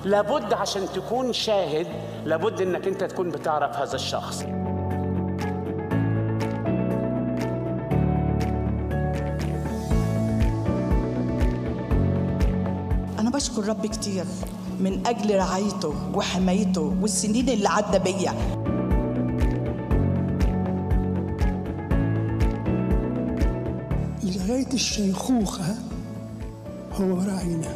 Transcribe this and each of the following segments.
لابد عشان تكون شاهد لابد انك انت تكون بتعرف هذا الشخص أنا بشكر رب كتير من أجل رعايته وحمايته والسنين اللي عدى بيا لغاية الشيخوخة هو راعينا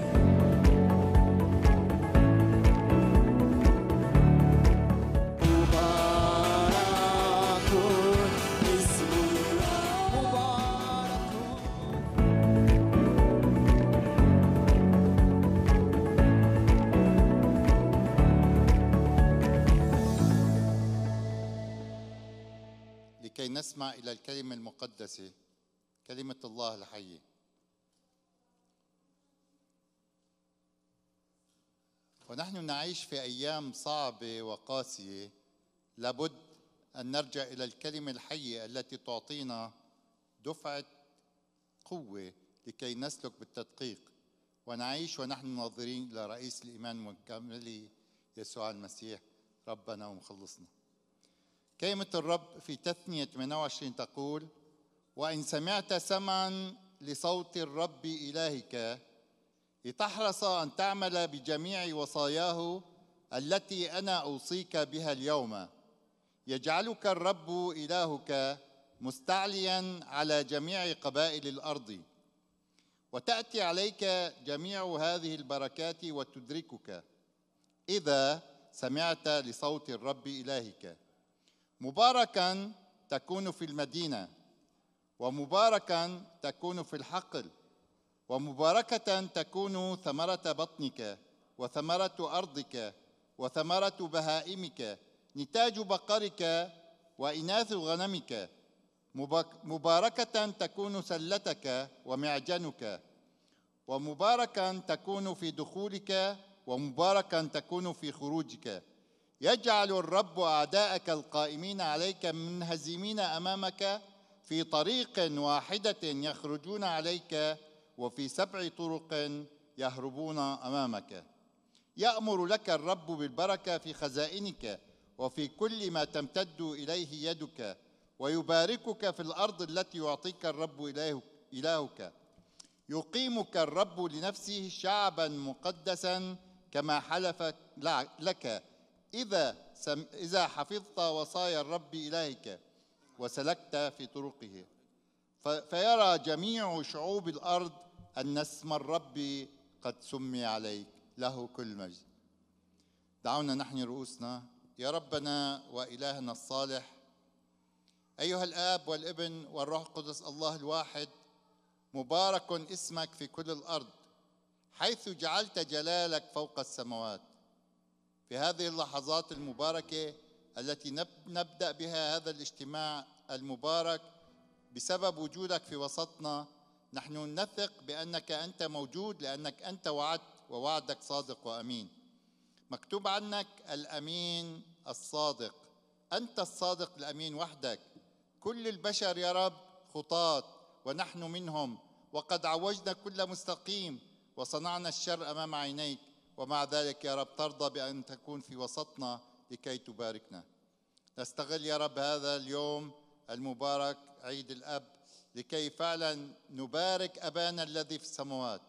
لكي نسمع إلى الكلمة المقدسة كلمة الله الحية ونحن نعيش في أيام صعبة وقاسية لابد أن نرجع إلى الكلمة الحية التي تعطينا دفعة قوة لكي نسلك بالتدقيق ونعيش ونحن ناظرين إلى رئيس الإيمان والكامل يسوع المسيح ربنا ومخلصنا كلمة الرب في تثنية 28 تقول وإن سمعت سمعا لصوت الرب إلهك لتحرص أن تعمل بجميع وصاياه التي أنا أوصيك بها اليوم يجعلك الرب إلهك مستعليا على جميع قبائل الأرض وتأتي عليك جميع هذه البركات وتدركك إذا سمعت لصوت الرب إلهك مباركا تكون في المدينه ومباركا تكون في الحقل ومباركه تكون ثمره بطنك وثمره ارضك وثمره بهائمك نتاج بقرك واناث غنمك مباركه تكون سلتك ومعجنك ومباركا تكون في دخولك ومباركا تكون في خروجك يجعل الرب اعداءك القائمين عليك منهزمين امامك في طريق واحده يخرجون عليك وفي سبع طرق يهربون امامك يامر لك الرب بالبركه في خزائنك وفي كل ما تمتد اليه يدك ويباركك في الارض التي يعطيك الرب الهك يقيمك الرب لنفسه شعبا مقدسا كما حلف لك إذا سم إذا حفظت وصايا الرب إلهك وسلكت في طرقه فيرى جميع شعوب الأرض أن اسم الرب قد سمي عليك له كل مجد دعونا نحن رؤوسنا يا ربنا وإلهنا الصالح أيها الآب والابن والروح القدس الله الواحد مبارك اسمك في كل الأرض حيث جعلت جلالك فوق السماوات في هذه اللحظات المباركه التي نبدا بها هذا الاجتماع المبارك بسبب وجودك في وسطنا نحن نثق بانك انت موجود لانك انت وعدت ووعدك صادق وامين مكتوب عنك الامين الصادق انت الصادق الامين وحدك كل البشر يا رب خطاة ونحن منهم وقد عوجنا كل مستقيم وصنعنا الشر امام عينيك ومع ذلك يا رب ترضى بأن تكون في وسطنا لكي تباركنا نستغل يا رب هذا اليوم المبارك عيد الأب لكي فعلا نبارك أبانا الذي في السماوات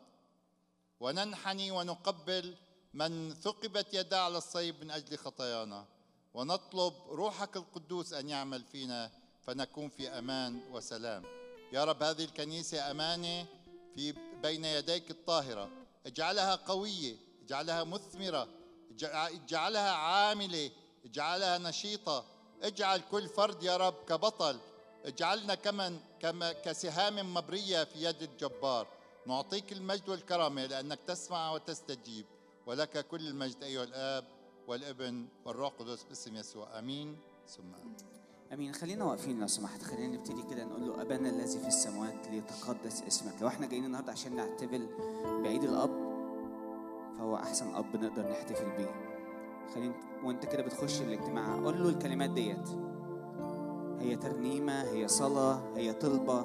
وننحني ونقبل من ثقبت يدا على الصيب من أجل خطايانا ونطلب روحك القدوس أن يعمل فينا فنكون في أمان وسلام يا رب هذه الكنيسة أمانة في بين يديك الطاهرة اجعلها قوية اجعلها مثمرة اجعلها عاملة اجعلها نشيطة اجعل كل فرد يا رب كبطل اجعلنا كمن كما كسهام مبرية في يد الجبار نعطيك المجد والكرامة لأنك تسمع وتستجيب ولك كل المجد أيها الآب والابن والروح القدس باسم يسوع آمين ثم آمين امين خلينا واقفين لو سمحت خلينا نبتدي كده نقول له ابانا الذي في السماوات ليتقدس اسمك لو احنا جايين النهارده عشان نحتفل بعيد الاب فهو أحسن أب نقدر نحتفل بيه خلينا وأنت كده بتخش الاجتماع قول له الكلمات ديت هي ترنيمة هي صلاة هي طلبة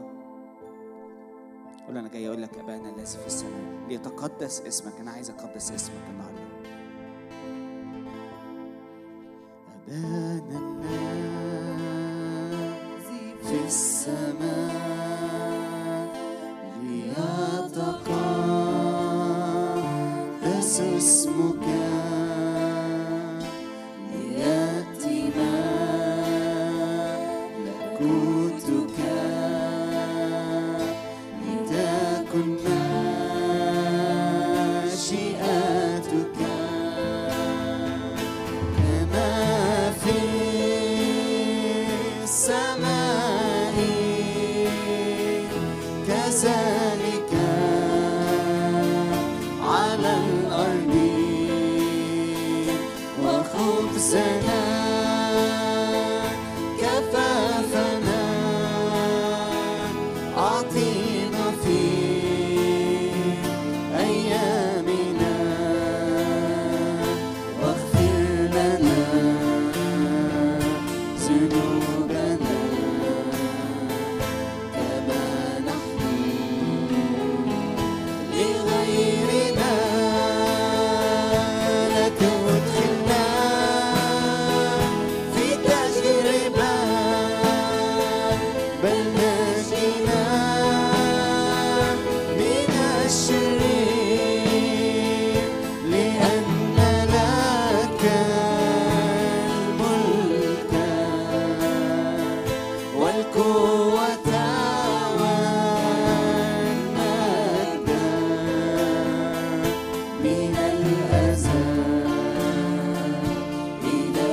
قول أنا جاي أقول لك أبانا الذي في السماء ليتقدس اسمك أنا عايز أقدس اسمك النهاردة أنا الذي في السماء ليتقدس اسمك ليأتي ملكوتك لتكن مشيئتك كما في السماء كذلك على الأرض وخبزنا كفافنا أعطينا في أيامنا واغفر لنا ذنوبنا كما نحن لغيرنا لا تدخلنا في تجربة بل نجنا من الشرير لأن لك الملك والقوة والمجد من الأزل إلى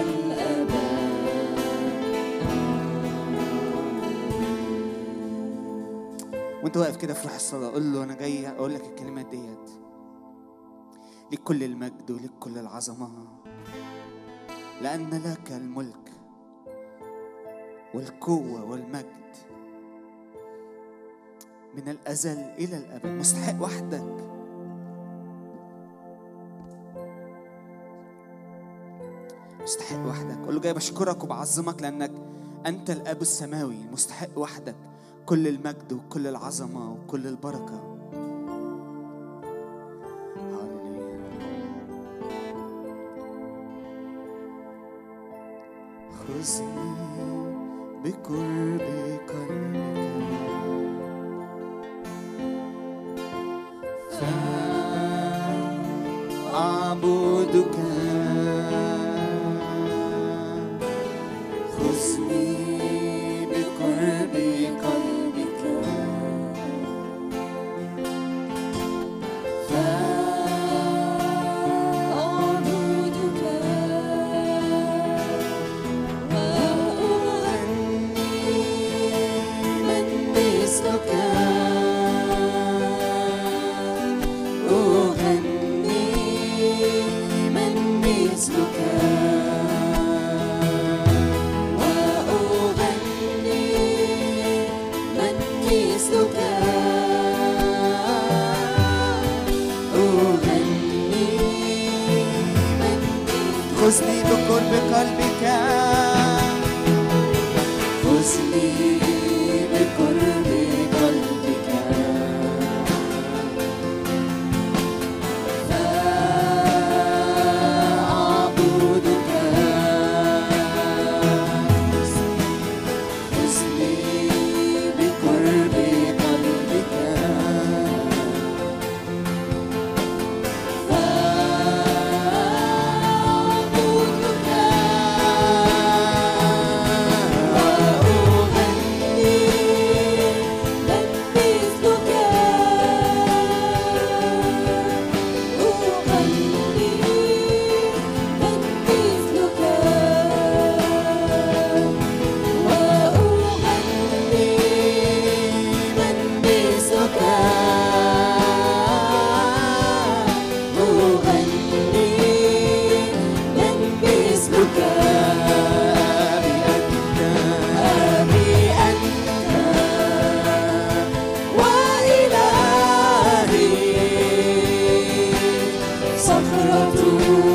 الأبد وانت واقف كده في روح الصلاة قول له أنا جاي أقول لك الكلمات ديت ليك كل المجد وليك كل العظمة لأن لك الملك والقوة والمجد من الأزل إلى الأبد مستحق وحدك مستحق وحدك قول له جاي بشكرك وبعظمك لأنك أنت الأب السماوي مستحق وحدك كل المجد وكل العظمة وكل البركة هاليلويا خذني بقرب قلبك فأعبدك خذني بقرب قلبك فأعبدك من مثلك أغني من مثلك وأغني من مثلك أغني من خذني بقرب قلبك خذني بقرب قلبك فأعبدك خذني بقرب قلبك صخرة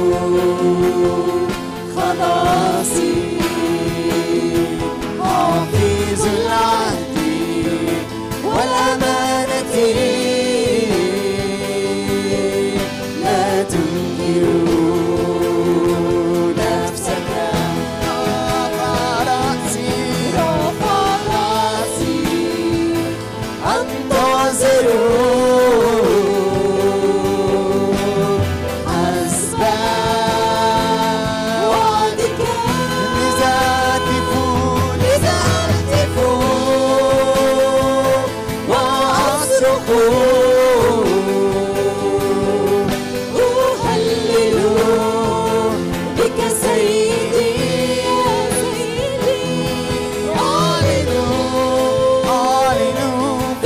خلاصي حافظ العهد والأمانة لا تنكر نفسك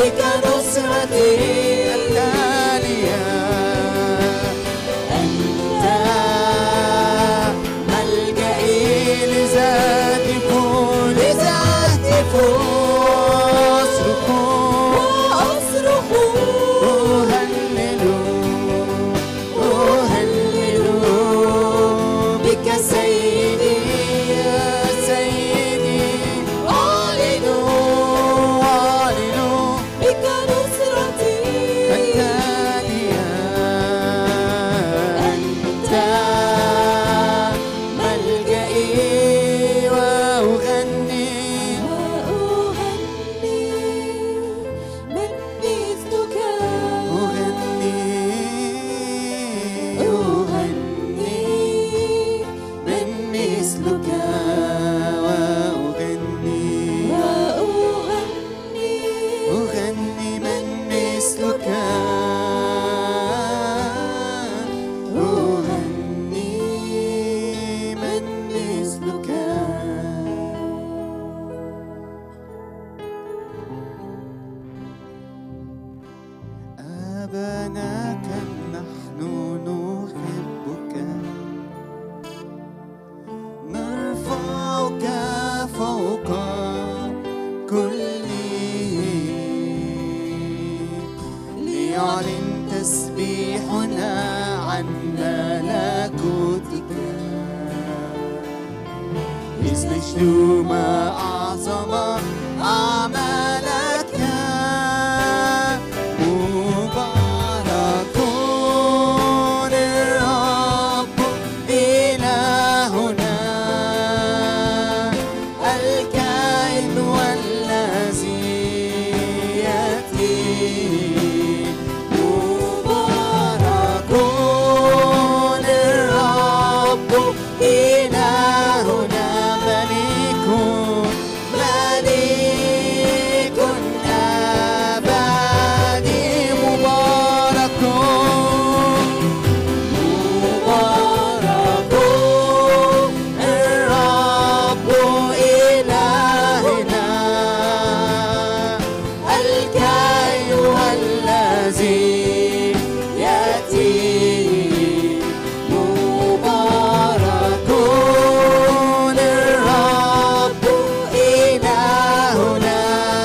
بك نصرتي التالية أنت ملجئي لذات فوق لذات فوق أصرخ وأصرخ أهلل أهلل بك سيدي يا سيدي أعلن أعلن بك نصرتي التالية أنت ملجئي وأغني وأغني من مثلك أغني أغني من مثلك وأغني وأغني أغني من مثلك أغني من مثلك أبانا كم نحن نحبك نرفعك فوق كل ليعلن تسبيحنا عن ملكوتك إذ نجد ما أعظم أعمالك مبارك الرب إلهنا الكائن والذي يأتي مبارك الرب إلهنا ملك ملك أبدي مبارك مبارك الرب إلهنا الكائن والذي يأتي مبارك الرب إلهنا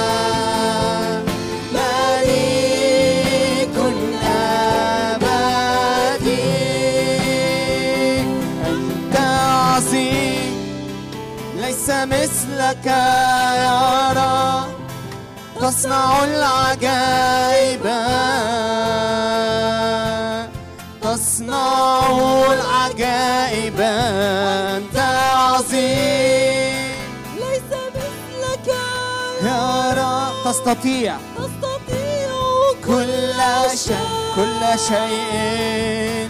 ملك أبدي أنت عظيم ليس مثلك يا رب تصنع العجائب تصنع العجائب أنت عظيم ليس مثلك يا رب تستطيع تستطيع كل شيء كل شيء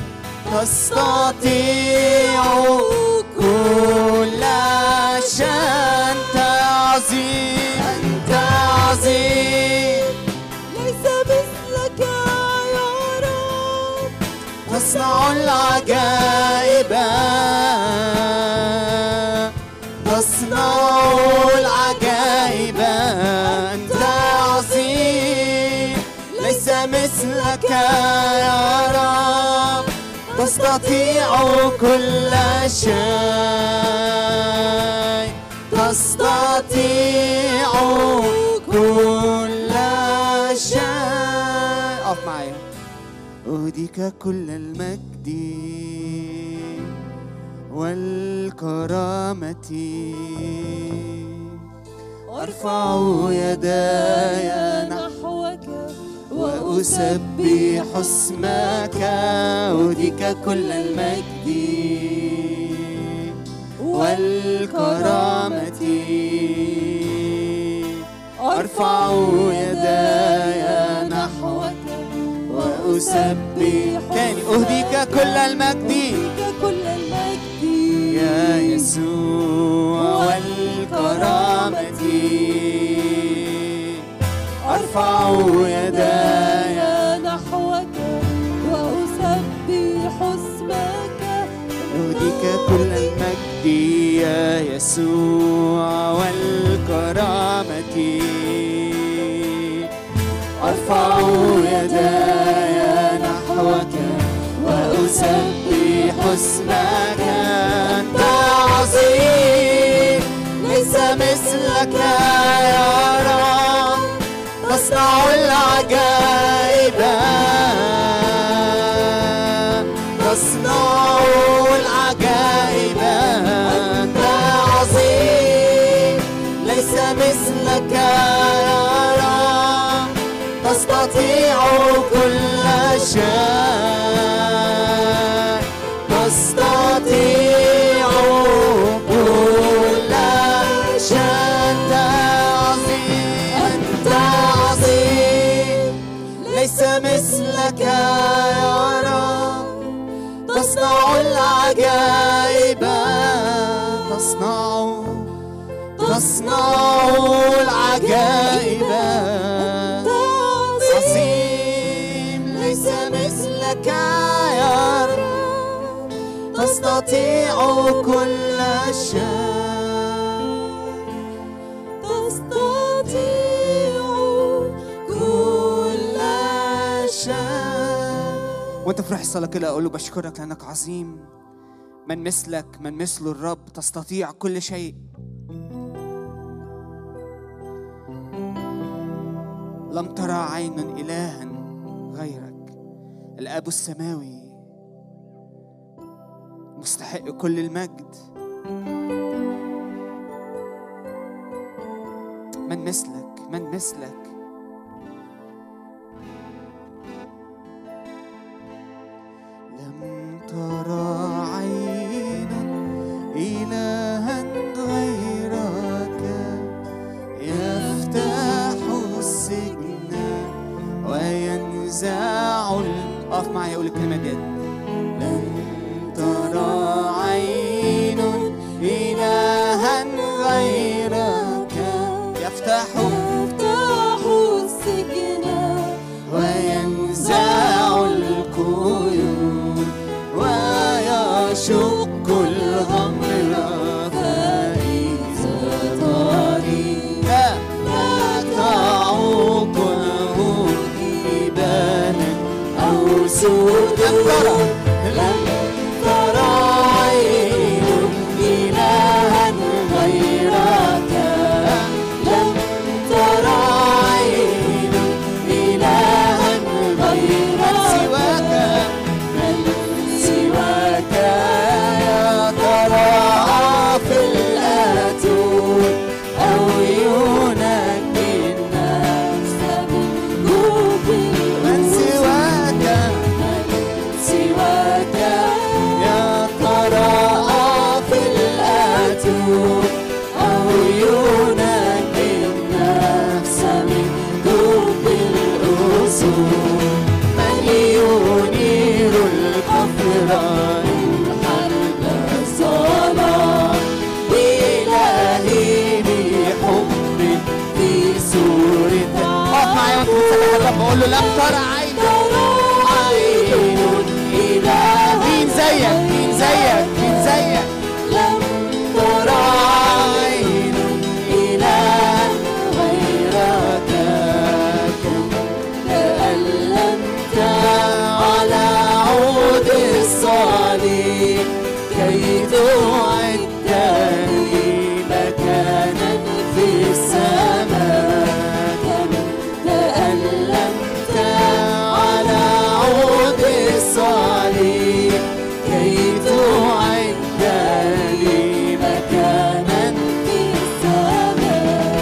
تستطيع كل شيء أنت عظيم أنت عظيم ليس مثلك يا رب تصنع العجائب تصنع العجائب أنت عظيم ليس مثلك يا رب تستطيع كل شيء تستطيع كل شيء اقف معايا أهديك كل المجد والكرامة أرفع يداي نحوك وأسبح اسمك أهديك كل المجد والكرامة أرفع يداي نحوك وأسبح تاني أهديك كل المجد بك كل المجد يا يسوع والكرامة أرفع يداي نحوك وأسبح اسمك أهديك كل المجد يا يسوع والكرامة أرفع يداي نحوك وأسبح اسمك أنت عظيم ليس مثلك يا رب تصنع العجائب تصنع العجائب أنت عظيم ليس مثلك يا رب تستطيع كل شيء تستطيع كل شيء أنت عظيم أنت عظيم ليس مثلك يا رب تصنع العجائب تصنع تصنع العجائب عظيم ليس مثلك يا رب تستطيع كل شيء تستطيع كل شيء وانت في روح الصلاه كده اقول له بشكرك لانك عظيم من مثلك من مثل الرب تستطيع كل شيء لم ترى عين الها غيرك الاب السماوي مستحق كل المجد من مثلك من مثلك لم ترى عين إلها غيرك يفتح السجن وينزع ال- اقف معايا يقول الكلمة دي لم ترى عين إلها غيرك يفتح يفتح السجن وينزع القيود ويشق الغمر فإذا طريقا لا تعوقه إبانا أو سودا لم ترى عين إلها غيرك لم ترى عين إلها غيرك سواك من سواك يا ترى في الأتون أو ينجي النفس من سواك سواك يا ترى في الأتون أو ينجي النفس من دب الأسود من ينير القفر الحرب الصلاة إلهي بحب في سورة اقف معايا وانت بتسبح الرب قول له لم ترى عين عين إله مين زيك مين زيك مين زيك لم ترى عين إله غيرك تألمت على عود الصليب كي تعدني مكانا في السماء تألمت على عود الصليب كي تعدني مكانا في السماء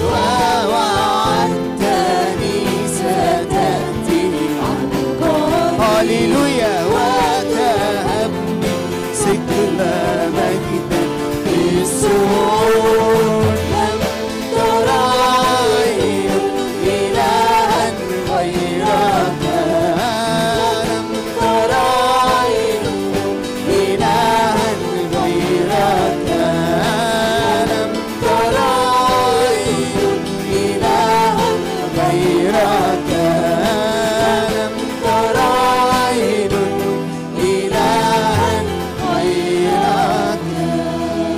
ووعدتني ستأتي عن قريب هللويا وتهبني سجل مجدا في السور لم ترى عين إلها غيرك لم ترى عين إلها غيرك لم ترى عين إلها غيرك لم ترى عين إلها غيرك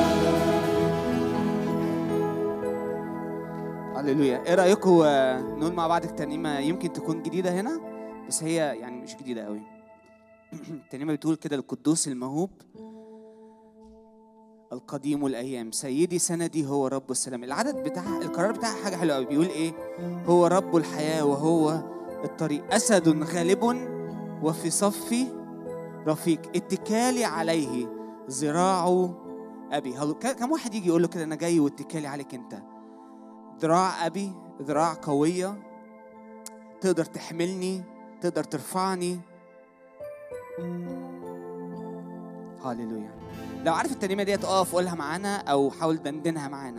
هللويا ايه رايكم آه، نقول نقول مع بعض الترنيمة يمكن تكون جديدة هنا بس هي يعني مش جديدة قوي الترنيمة بتقول كده القدوس الموهوب القديم الأيام سيدي سندي هو رب السلام العدد بتاع القرار بتاعها حاجة حلوة قوي بيقول إيه هو رب الحياة وهو الطريق أسد غالب وفي صفي رفيق اتكالي عليه ذراع أبي هلو- ك- كم واحد يجي يقول له كده أنا جاي واتكالي عليك أنت ذراع أبي ذراع قوية تقدر تحملني تقدر ترفعني هاليلويا لو عارف الترنيمة ديت اقف قولها معانا أو حاول دندنها معانا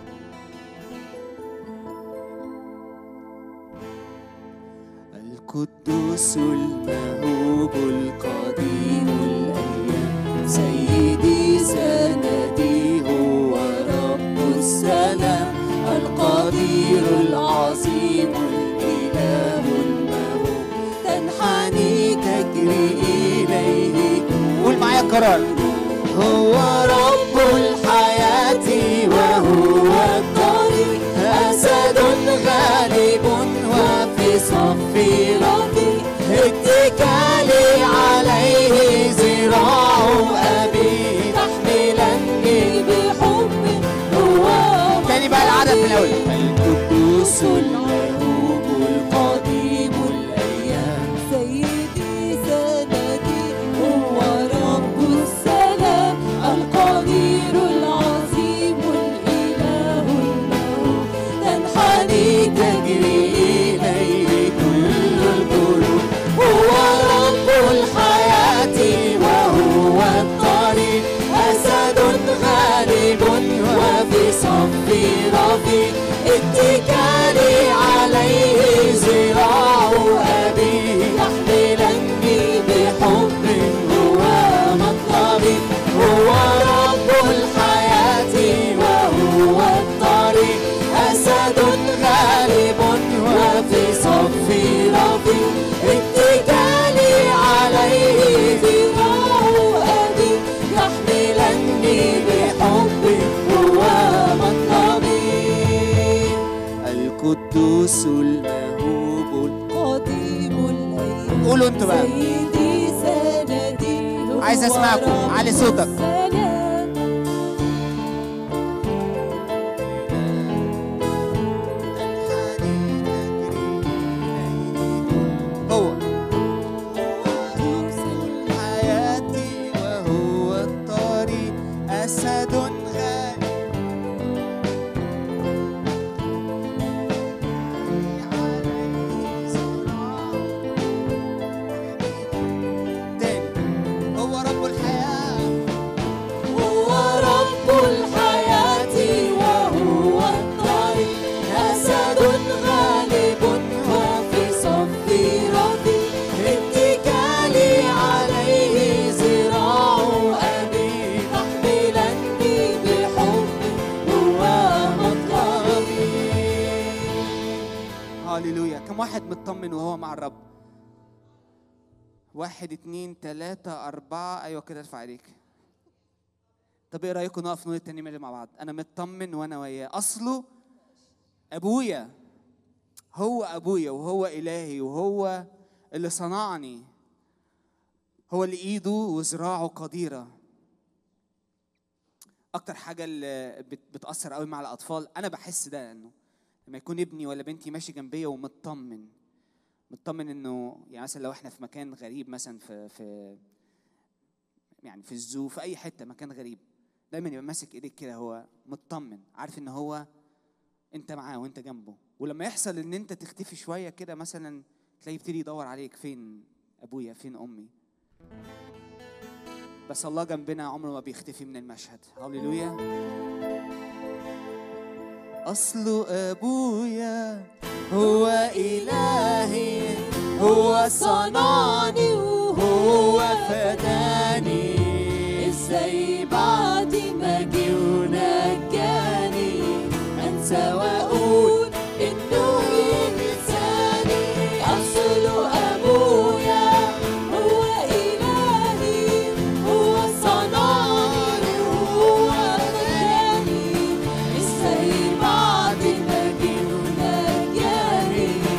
القدوس المهوب القديم الأيام سيدي سندي هو رب السلام القدير العظيم الإله المهوب تنحني تجري إليه قول معايا القرار هو رب الحياة وهو الطريق أسد غالب وفي صف رفيق اتكالي عليه ذراع أبي تحملني بحب هو تاني بقى العدد من الأول القدوس المهوب القديم الأيام سيدي سندي هو رب السلام القدير العظيم الإله الموت تنحني تجري إليه كل القلوب هو رب الحياة وهو الطريق أسد غالب وفي صف رفيق اتكالي عليه ذراع أبي يحملني بحب هو مطلبي هو رب الحياة وهو الطريق أسد غالب وفي صف رفيق اتكالي عليه ذراع أبي يحملني بحب هو مطلبي القدوس المهوب قديم الأيام قولوا انتوا بقى سيدي سندي هو عايز أسمعكم. رب علي صوتك. السلام هو حياتي وهو الطريق أسد غالب تاني هو رب الحياة هو رب الحياة وهو الطريق أسد غالب وفي صف رفيق اتكالي عليه ذراع أبي تحملني بحب هو مطلبي هاليلويا كم واحد مطمن وهو مع الرب واحد اتنين تلاتة أربعة أيوة كده ارفع ايديك طب ايه رأيكم نقف نقول الترنيمة دي مع بعض أنا مطمن وأنا وياه أصله أبويا هو أبويا وهو إلهي وهو اللي صنعني هو اللي إيده وذراعه قديرة أكتر حاجة اللي بت- بتأثر قوي مع الأطفال أنا بحس ده إنه لما يكون ابني ولا بنتي ماشي جنبيا ومطمن مطمن انه يعني مثلا لو احنا في مكان غريب مثلا في في يعني في الزو في اي حته مكان غريب دايما يبقى ماسك ايديك كده هو مطمن عارف ان هو انت معاه وانت جنبه ولما يحصل ان انت تختفي شويه كده مثلا تلاقيه يبتدي يدور عليك فين ابويا فين امي بس الله جنبنا عمره ما بيختفي من المشهد هللويا أصل أبويا هو إلهي هو صنعني وهو فداني ازاي بعد ما جه ونجاني انسى واقول انه ينساني اصله ابويا هو الهي هو صنعني وهو فداني ازاي بعد ما جه ونجاني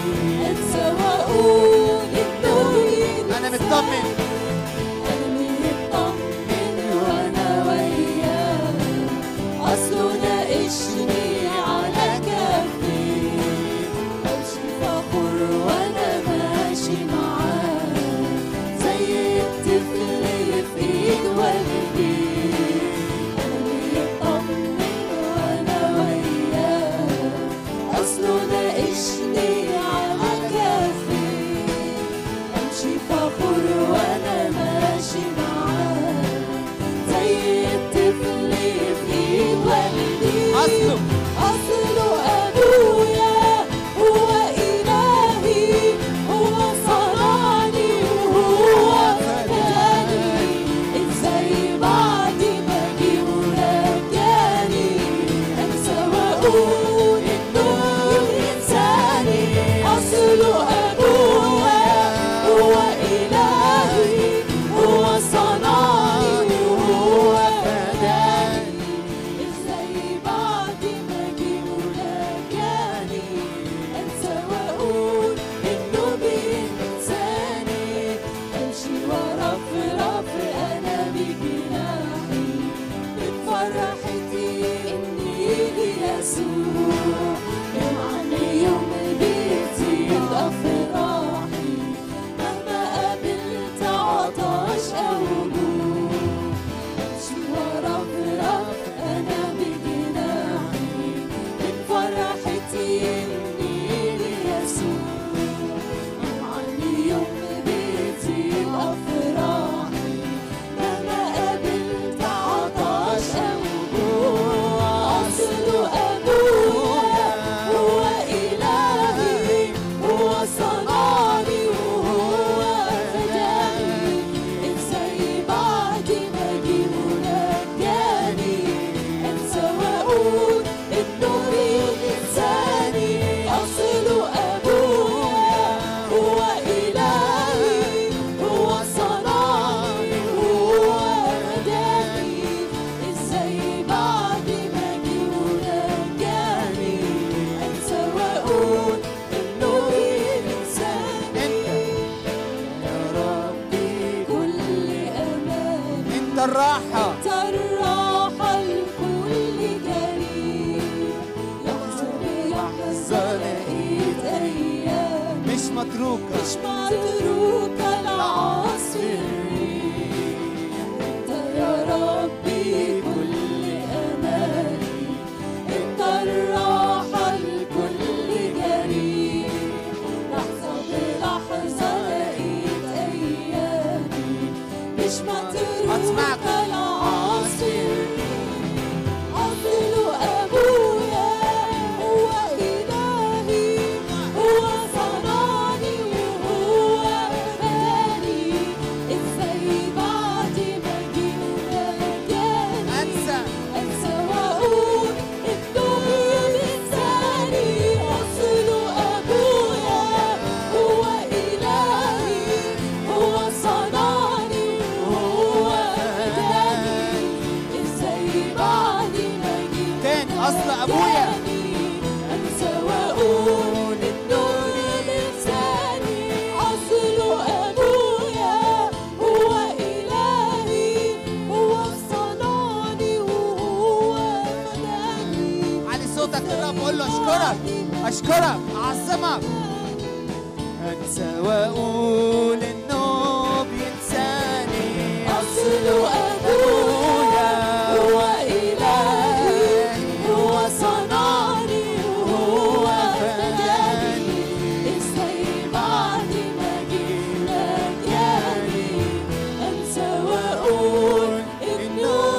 الراحة انت الراحة لكل جريح لحظة بلحظة لقيت أيام مش متروكة مش متروكة لعصف الريح انت يا ربي كل اماني انت الراحة لكل جريح لحظة بلحظة لقيت ايامي مش أسمعك. متروكة لعصف الريح أصل أبويا هو إلهي هو صنعني وهو فداني إزاي بعد ما جينا جاني أنسى. أنسى وأقول إنه بينساني أصل أبويا هو إلهي هو صنعني وهو فداني إزاي بعد ما جيت تاني أصل أبويا أنسى وأقول إنه بينساني أصل أبويا هو إلهي هو صنعني وهو فداني علي صوتك كده بقول له أشكرك أشكرك أعظمك أنسى وأقول إنه بينساني أصل أبويا هو إلهي هو صنعني وهو فداني إزاي بعد ما جينا جاني أنسى وأقول إنه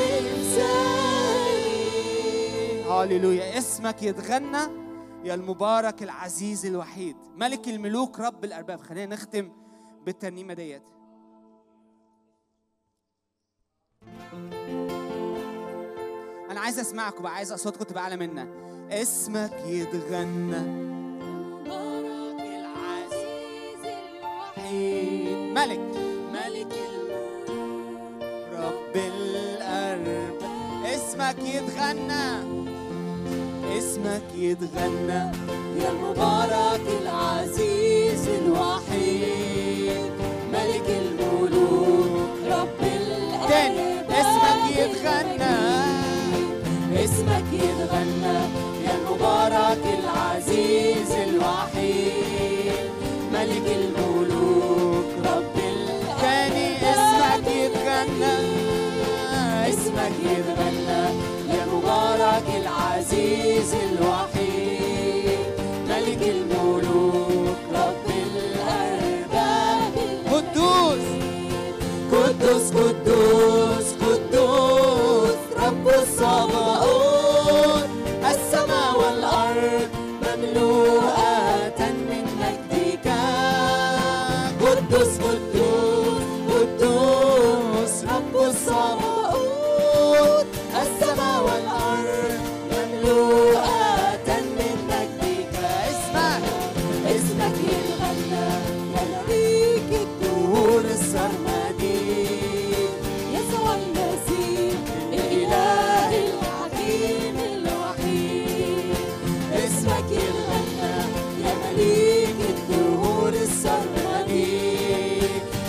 ينساني هاليلويا اسمك يتغنى يا المبارك العزيز الوحيد ملك الملوك رب الأرباب خلينا نختم بالترنيمة ديت أنا عايز أسمعكم بقى عايز أصواتكم تبقى أعلى منا اسمك يتغنى مبارك العزيز الوحيد ملك ملك الملوك رب الأرباب اسمك يتغنى اسمك يتغنى يا المبارك العزيز الوحيد ملك الملوك رب الأرباب تاني اسمك يتغنى اسمك يتغنى يا المبارك العزيز الوحيد ملك الملوك رب الأرباب تاني اسمك يتغنى اسمك يتغنى يا مبارك العزيز الوحيد ملك الملوك رب الأرباب قدوس قدوس قدوس قدوس رب الصباؤوت السماء والأرض مملوءة من مجدك قدوس قدوس قدوس رب الصباؤوت السماء والأرض مملوءة من مجدك اسمك اسمك يتغنى يا مليك الدهور السرمدي يسوع المسيح الإله الحكيم الوحيد اسمك يتغنى يا مليك الدهور السرمدي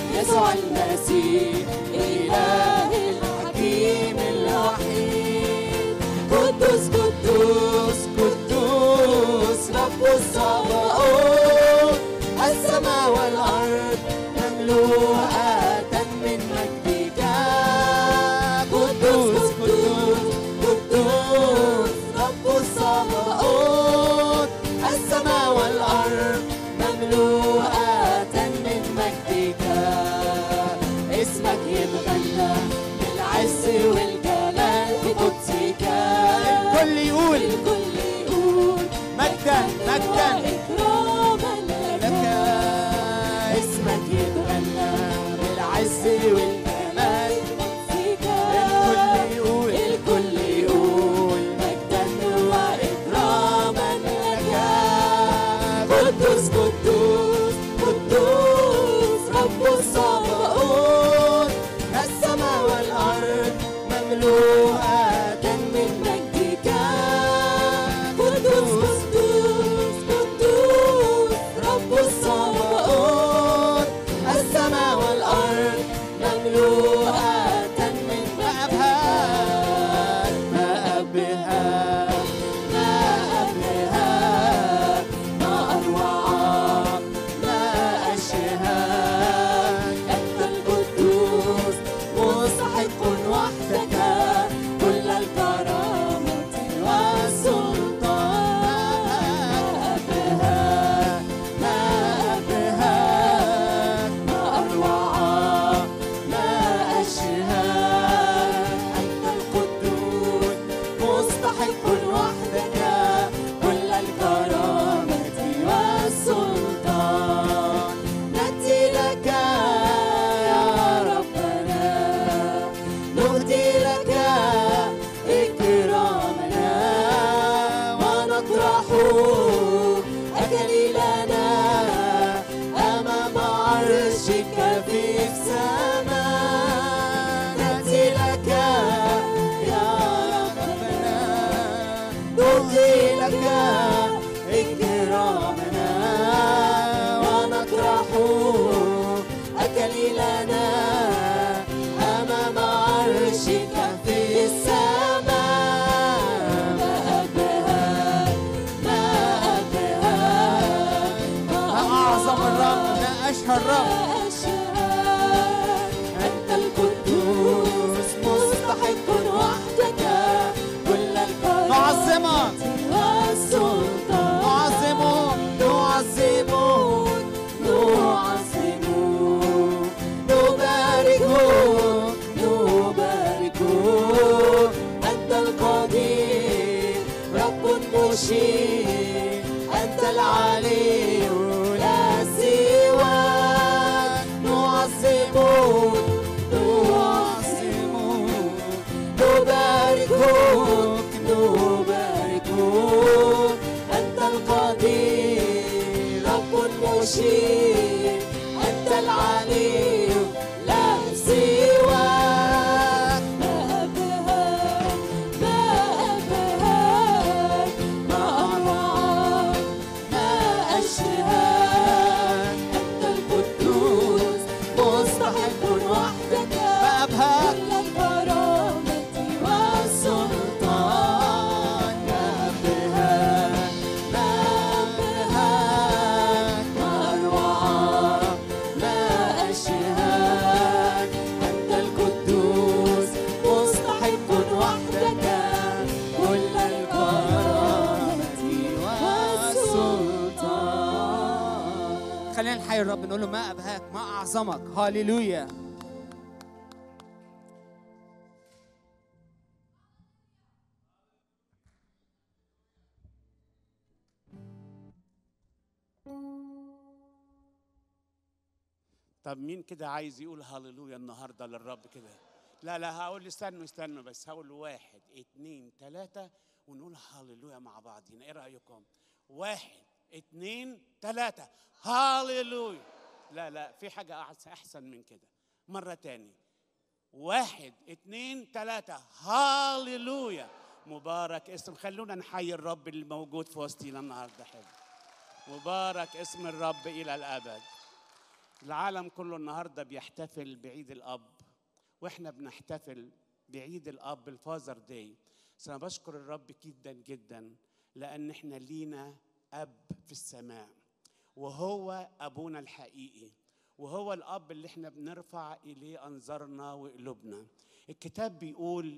الرب ناقشها الرب أنت القدوس مستحق وحدك كل الكرامة نعظمك والسلطان نعظمك نعظمك نعظمك نباركك نباركك أنت القدير رب مشير أنت العلي لا سواك نعظمك نعظمك نباركك نباركك أنت القدير رب مشير أنت العلي لا سواك ما أبهاك ما أبهاك ما أروعك ما أشهاك أنت القدوس مستحق وحدك ما أبهاك كل الكرامة والسلطان ما أبهاك ما أبهاك ما أروعك ما أشهاك أنت القدوس مستحق وحدك كل الكرامة والسلطان خلينا نحيي الرب نقول له ما ابهاك ما اعظمك هاليلويا طب مين كده عايز يقول هللويا النهارده للرب كده لا لا هقول استنوا استنوا بس هقول واحد اتنين تلاتة ونقول هللويا مع بعضينا ايه رأيكم واحد اتنين تلاتة هللويا لا لا في حاجة أحس- أحسن من كده مرة تاني واحد اتنين تلاتة هاليلويا مبارك اسم خلونا نحيي الرب اللي موجود في وسطينا النهارده حلو مبارك اسم الرب إلى الأبد العالم كله النهارده بيحتفل بعيد الأب واحنا بنحتفل بعيد الأب الفازر داي بس أنا بشكر الرب جدا جدا لأن احنا لينا أب في السماء وهو أبونا الحقيقي وهو الأب اللي احنا بنرفع إليه أنظارنا وقلوبنا الكتاب بيقول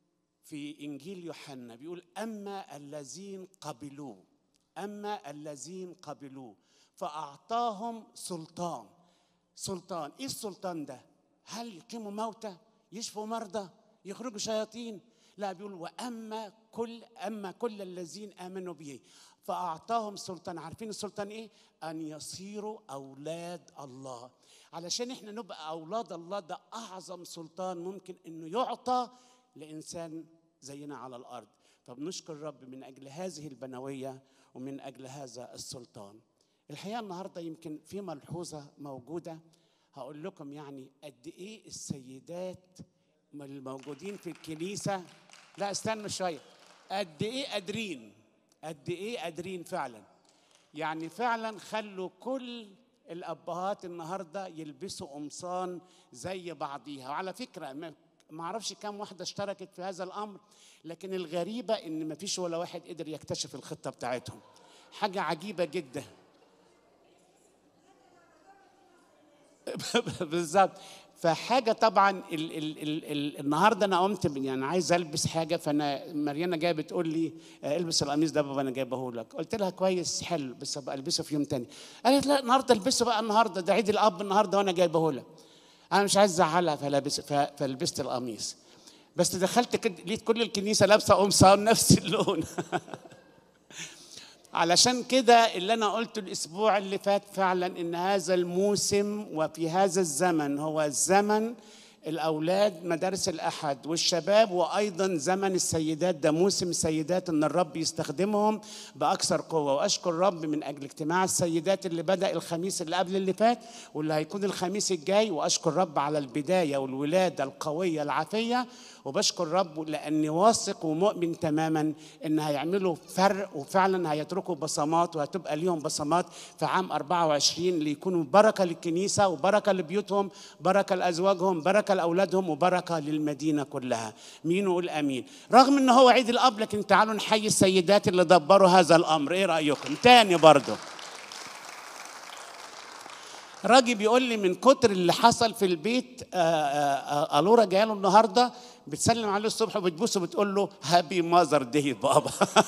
في إنجيل يوحنا بيقول أما الذين قبلوه أما الذين قبلوه فأعطاهم سلطان سلطان إيه السلطان ده؟ هل يقيموا موتى؟ يشفوا مرضى؟ يخرجوا شياطين؟ لا بيقول وأما كل أما كل الذين آمنوا به فأعطاهم سلطان عارفين السلطان إيه؟ أن يصيروا أولاد الله علشان إحنا نبقى أولاد الله ده أعظم سلطان ممكن إنه يعطى لإنسان زينا على الأرض فبنشكر الرب من أجل هذه البنوية ومن أجل هذا السلطان الحقيقة النهاردة يمكن في ملحوظة موجودة هقول لكم يعني قد إيه السيدات الموجودين في الكنيسة لا استنوا شوية قد إيه قادرين قد إيه قادرين فعلا يعني فعلا خلوا كل الابهات النهارده يلبسوا قمصان زي بعضيها وعلى فكره ما ما اعرفش كام واحده اشتركت في هذا الامر لكن الغريبه ان ما فيش ولا واحد قدر يكتشف الخطه بتاعتهم حاجه عجيبه جدا بالظبط فحاجه طبعا ال ال ال ال النهارده انا قمت ب- يعني عايز البس حاجه فانا مريانه جايه بتقول لي آه، البس القميص ده بابا انا جايبه لك قلت لها كويس حلو بس ابقى البسه في يوم تاني قالت لا النهارده البسه بقى النهارده ده عيد الاب النهارده وانا جايبه لك انا مش عايز ازعلها فلابس ف- فلبست القميص بس دخلت كده لقيت كل الكنيسه لابسه قمصان نفس اللون علشان كده اللي انا قلته الاسبوع اللي فات فعلا ان هذا الموسم وفي هذا الزمن هو زمن الاولاد مدارس الاحد والشباب وايضا زمن السيدات ده موسم السيدات ان الرب يستخدمهم باكثر قوه واشكر الرب من اجل اجتماع السيدات اللي بدا الخميس اللي قبل اللي فات واللي هيكون الخميس الجاي واشكر الرب على البدايه والولاده القويه العافيه وبشكر الرب لاني واثق ومؤمن تماما ان هيعملوا فرق وفعلا هيتركوا بصمات وهتبقى ليهم بصمات في عام 24 ليكونوا بركه للكنيسه وبركه لبيوتهم بركه لازواجهم بركه لاولادهم وبركه للمدينه كلها مين يقول امين رغم ان هو عيد الاب لكن تعالوا نحيي السيدات اللي دبروا هذا الامر ايه رايكم تاني برضه راجل بيقول لي من كتر اللي حصل في البيت آه، آه، آه، الورا جايه له النهارده بتسلم عليه الصبح وبتبوسه وبتقول له هابي ماذر داي بابا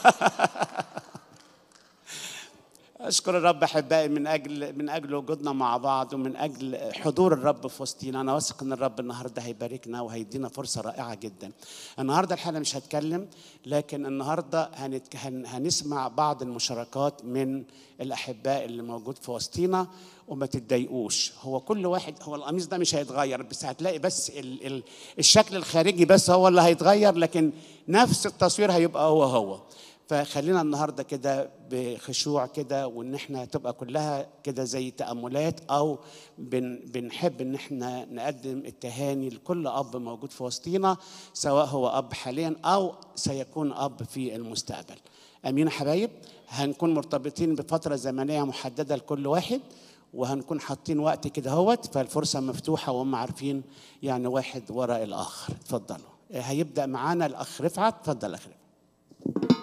اشكر الرب احبائي من اجل من اجل وجودنا مع بعض ومن اجل حضور الرب في وسطينا انا واثق ان الرب النهارده هيباركنا وهيدينا فرصه رائعه جدا النهارده الحقيقه مش هتكلم لكن النهارده هنتك... هن... هنسمع بعض المشاركات من الاحباء اللي موجود في وسطينا وما تتضايقوش هو كل واحد هو القميص ده مش هيتغير بس هتلاقي بس ال... ال... الشكل الخارجي بس هو اللي هيتغير لكن نفس التصوير هيبقى هو هو فخلينا النهارده كده بخشوع كده وان احنا تبقى كلها كده زي تاملات او بن بنحب ان احنا نقدم التهاني لكل اب موجود في وسطينا سواء هو اب حاليا او سيكون اب في المستقبل. امين يا حبايب؟ هنكون مرتبطين بفتره زمنيه محدده لكل واحد وهنكون حاطين وقت كده اهوت فالفرصه مفتوحه وهم عارفين يعني واحد وراء الاخر. اتفضلوا. هيبدا معانا الاخ رفعت، اتفضل اخ رفعت.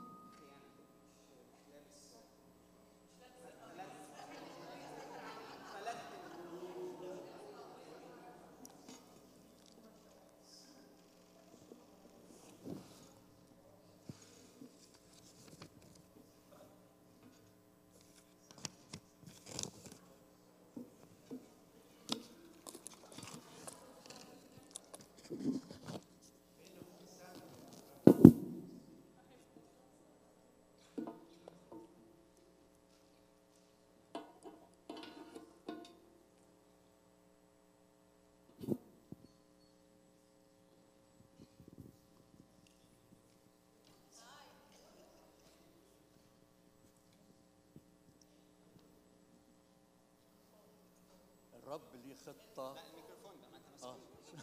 الرب ليه خطة آه.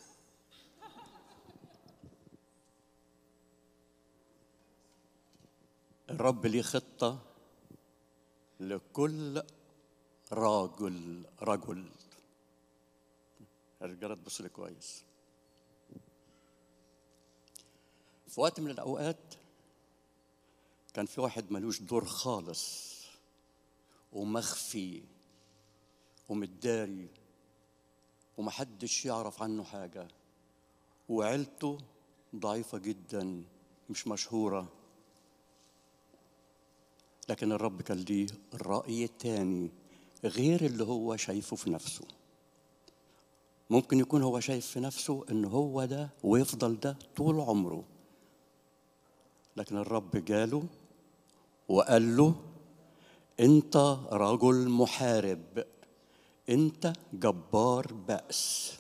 الرب ليه خطة لكل راجل رجل الرجالة تبص لي كويس في وقت من الأوقات كان في واحد ملوش دور خالص ومخفي ومتداري ومحدش يعرف عنه حاجة وعيلته ضعيفة جدا مش مشهورة لكن الرب كان ليه الرأي التاني غير اللي هو شايفه في نفسه ممكن يكون هو شايف في نفسه ان هو ده ويفضل ده طول عمره لكن الرب جاله وقال له انت رجل محارب انت جبار بأس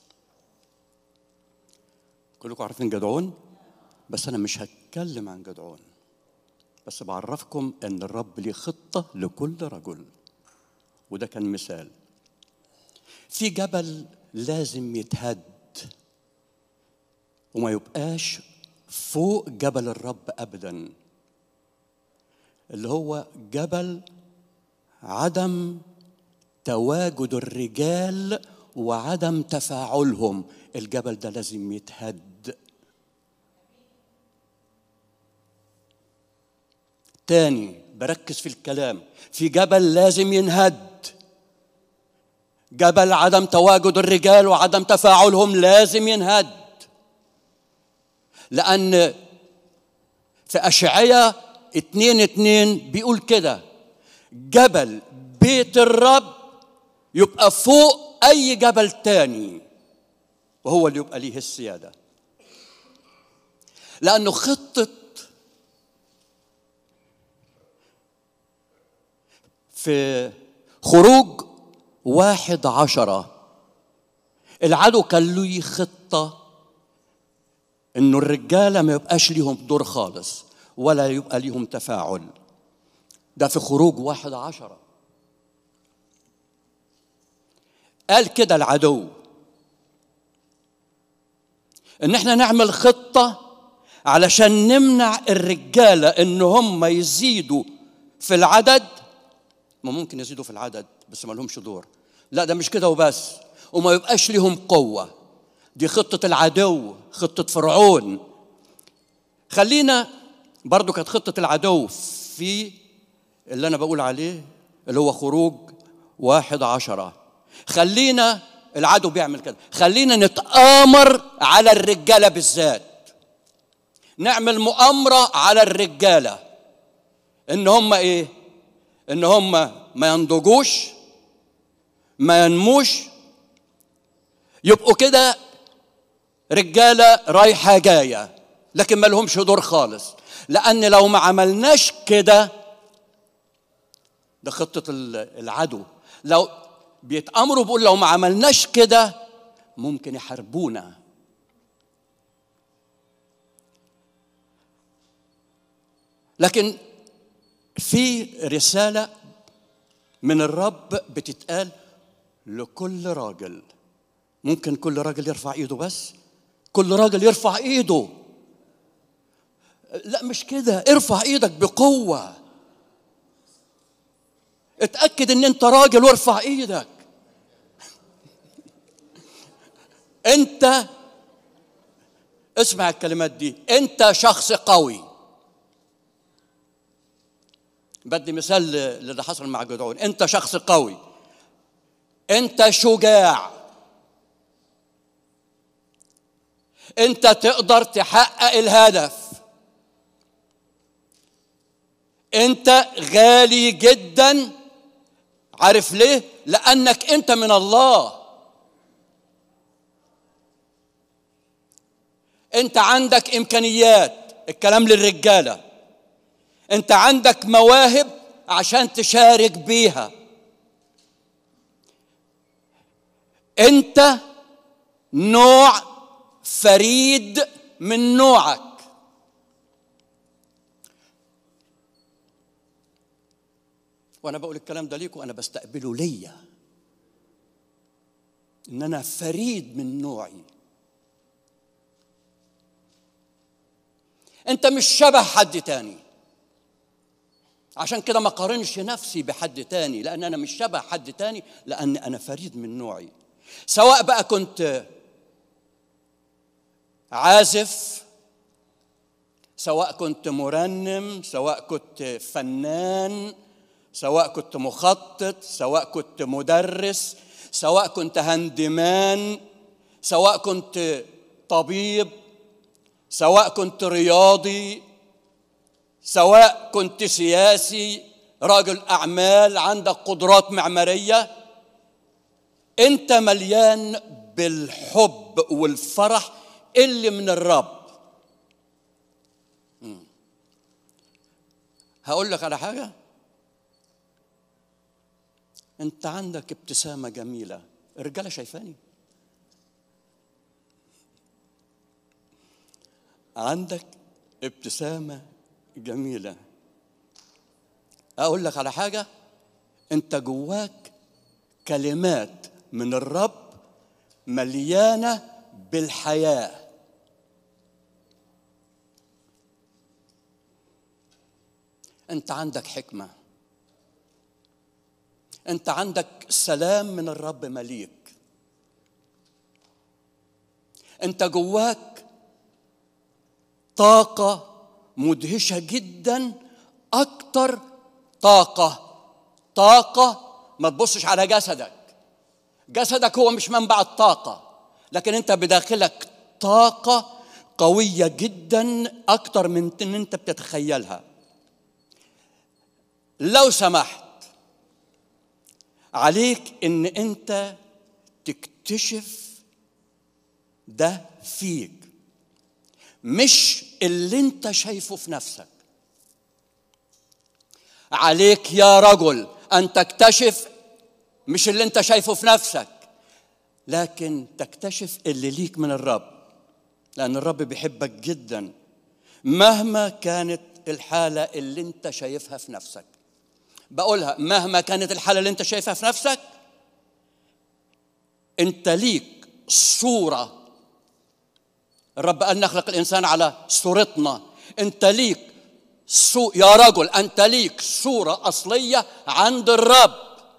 كلكم عارفين جدعون بس انا مش هتكلم عن جدعون بس بعرفكم ان الرب ليه خطه لكل رجل وده كان مثال في جبل لازم يتهد وما يبقاش فوق جبل الرب ابدا اللي هو جبل عدم تواجد الرجال وعدم تفاعلهم الجبل ده لازم يتهد تاني بركز في الكلام في جبل لازم ينهد جبل عدم تواجد الرجال وعدم تفاعلهم لازم ينهد لأن في أشعية اتنين اتنين بيقول كده جبل بيت الرب يبقى فوق أي جبل تاني وهو اللي يبقى ليه السيادة لأنه خطة في خروج واحد عشرة العدو كان له خطة إنه الرجالة ما يبقاش ليهم دور خالص ولا يبقى ليهم تفاعل ده في خروج واحد عشرة قال كده العدو ان احنا نعمل خطة علشان نمنع الرجالة ان هم يزيدوا في العدد ما ممكن يزيدوا في العدد بس ما لهمش دور لا ده مش كده وبس وما يبقاش ليهم قوة دي خطة العدو خطة فرعون خلينا برضو كانت خطة العدو في اللي أنا بقول عليه اللي هو خروج واحد عشرة خلينا العدو بيعمل كده خلينا نتآمر على الرجالة بالذات نعمل مؤامرة على الرجالة ان هم ايه ان هم ما ينضجوش ما ينموش يبقوا كده رجالة رايحة جاية لكن ما لهمش دور خالص لأن لو ما عملناش كده ده خطة العدو لو بيتأمروا بيقول لو ما عملناش كده ممكن يحاربونا لكن في رسالة من الرب بتتقال لكل راجل ممكن كل راجل يرفع ايده بس كل راجل يرفع ايده لا مش كده ارفع ايدك بقوة اتأكد ان انت راجل وارفع ايدك انت اسمع الكلمات دي انت شخص قوي بدي مثال للي حصل مع جدعون انت شخص قوي انت شجاع انت تقدر تحقق الهدف انت غالي جدا عارف ليه لانك انت من الله انت عندك امكانيات الكلام للرجاله انت عندك مواهب عشان تشارك بيها انت نوع فريد من نوعك وانا بقول الكلام ده ليكم انا بستقبله ليا ان انا فريد من نوعي انت مش شبه حد تاني عشان كده ما قارنش نفسي بحد تاني لان انا مش شبه حد تاني لان انا فريد من نوعي سواء بقى كنت عازف سواء كنت مرنم سواء كنت فنان سواء كنت مخطط سواء كنت مدرس سواء كنت هندمان سواء كنت طبيب سواء كنت رياضي سواء كنت سياسي راجل اعمال عندك قدرات معماريه انت مليان بالحب والفرح اللي من الرب هقول لك على حاجه انت عندك ابتسامه جميله الرجاله شايفاني عندك ابتسامه جميله اقول لك على حاجه انت جواك كلمات من الرب مليانه بالحياه انت عندك حكمه انت عندك سلام من الرب مليك انت جواك طاقه مدهشه جدا اكتر طاقه طاقه ما تبصش على جسدك جسدك هو مش منبع الطاقه لكن انت بداخلك طاقه قويه جدا اكتر من ان انت بتتخيلها لو سمحت عليك ان انت تكتشف ده فيك مش اللي انت شايفه في نفسك عليك يا رجل ان تكتشف مش اللي انت شايفه في نفسك لكن تكتشف اللي ليك من الرب لان الرب بيحبك جدا مهما كانت الحاله اللي انت شايفها في نفسك بقولها مهما كانت الحاله اللي انت شايفها في نفسك انت ليك صوره الرب قال نخلق الانسان على صورتنا انت ليك سو يا رجل انت ليك صوره اصليه عند الرب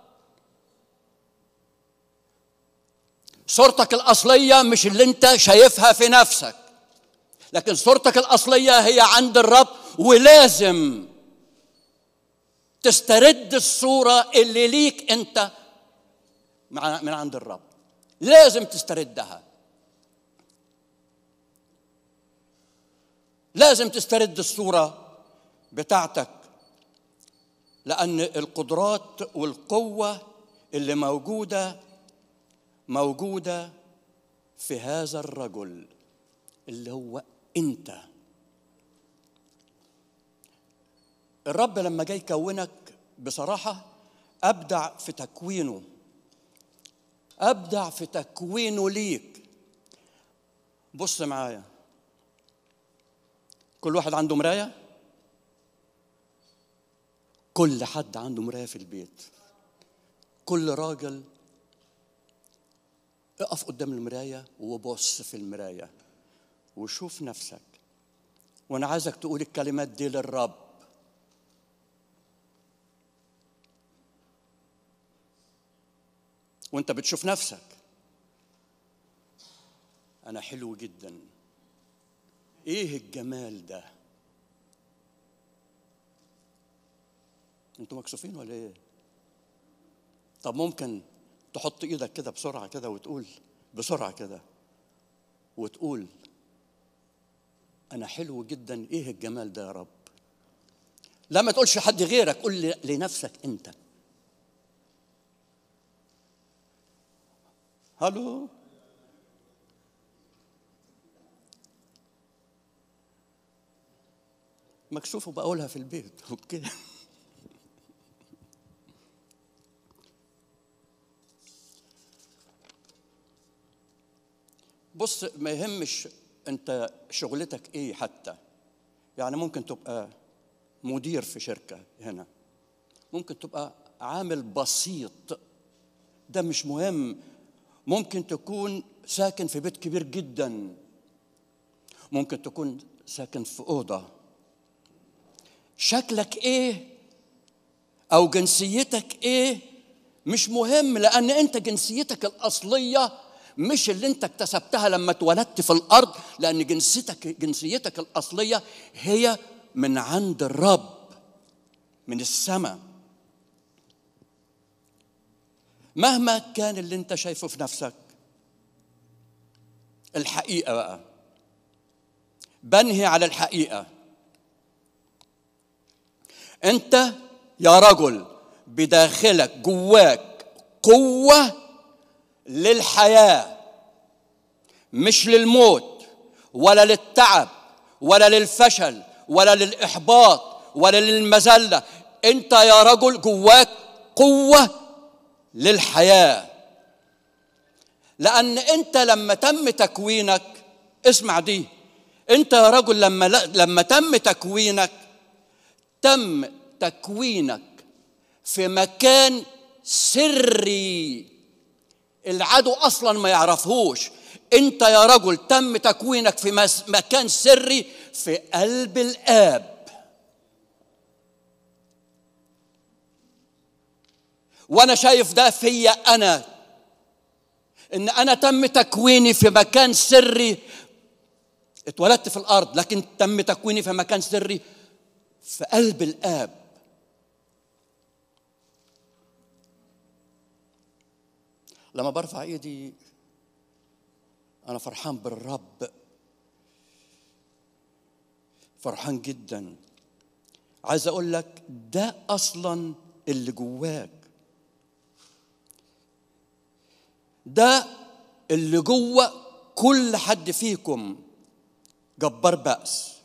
صورتك الاصليه مش اللي انت شايفها في نفسك لكن صورتك الاصليه هي عند الرب ولازم تسترد الصوره اللي ليك انت مع- من عند الرب لازم تستردها لازم تسترد الصورة بتاعتك لأن القدرات والقوة اللي موجودة موجودة في هذا الرجل اللي هو أنت الرب لما جاي يكونك بصراحة أبدع في تكوينه أبدع في تكوينه ليك بص معايا كل واحد عنده مراية كل حد عنده مراية في البيت كل راجل اقف قدام المراية وبص في المراية وشوف نفسك وانا عايزك تقول الكلمات دي للرب وانت بتشوف نفسك انا حلو جدا ايه الجمال ده انتوا مكسوفين ولا ايه طب ممكن تحط ايدك كده بسرعه كده وتقول بسرعه كده وتقول انا حلو جدا ايه الجمال ده يا رب لا ما تقولش حد غيرك قول ل- لنفسك انت هلو مكسوف وبقولها في البيت اوكي بص ما يهمش انت شغلتك ايه حتى يعني ممكن تبقى مدير في شركه هنا ممكن تبقى عامل بسيط ده مش مهم ممكن تكون ساكن في بيت كبير جدا ممكن تكون ساكن في اوضه شكلك ايه او جنسيتك ايه مش مهم لان انت جنسيتك الاصليه مش اللي انت اكتسبتها لما اتولدت في الارض لان جنسيتك جنسيتك الاصليه هي من عند الرب من السماء مهما كان اللي انت شايفه في نفسك الحقيقه بقى بنهي على الحقيقه انت يا رجل بداخلك جواك قوه للحياه مش للموت ولا للتعب ولا للفشل ولا للاحباط ولا للمذله انت يا رجل جواك قوه للحياه لان انت لما تم تكوينك اسمع دي انت يا رجل لما لما تم تكوينك تم تكوينك في مكان سري العدو اصلا ما يعرفهوش انت يا رجل تم تكوينك في مس- مكان سري في قلب الاب وانا شايف ده فيا انا ان انا تم تكويني في مكان سري اتولدت في الارض لكن تم تكويني في مكان سري في قلب الاب لما برفع ايدي انا فرحان بالرب فرحان جدا عايز اقول لك ده اصلا اللي جواك ده اللي جوه كل حد فيكم جبار بأس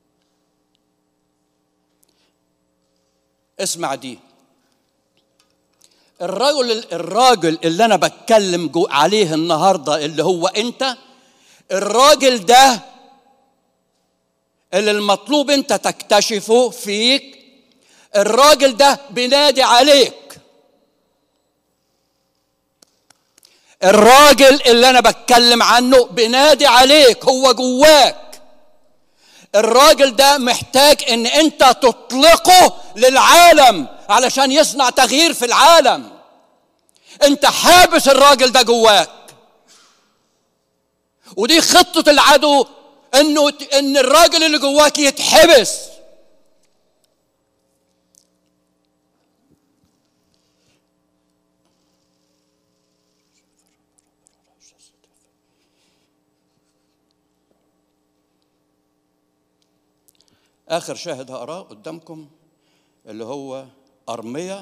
اسمع دي الرجل الراجل اللي انا بتكلم جو عليه النهارده اللي هو انت الراجل ده اللي المطلوب انت تكتشفه فيك الراجل ده بينادي عليك الراجل اللي انا بتكلم عنه بينادي عليك هو جواك الراجل ده محتاج ان انت تطلقه للعالم علشان يصنع تغيير في العالم انت حابس الراجل ده جواك ودي خطة العدو انه ان الراجل اللي جواك يتحبس آخر شاهد هقراه قدامكم اللي هو أرمية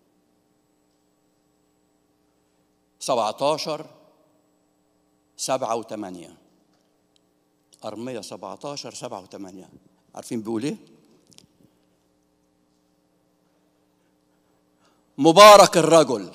17 سبعة وثمانية أرمية 17 سبعة وثمانية عارفين بيقول إيه؟ مبارك الرجل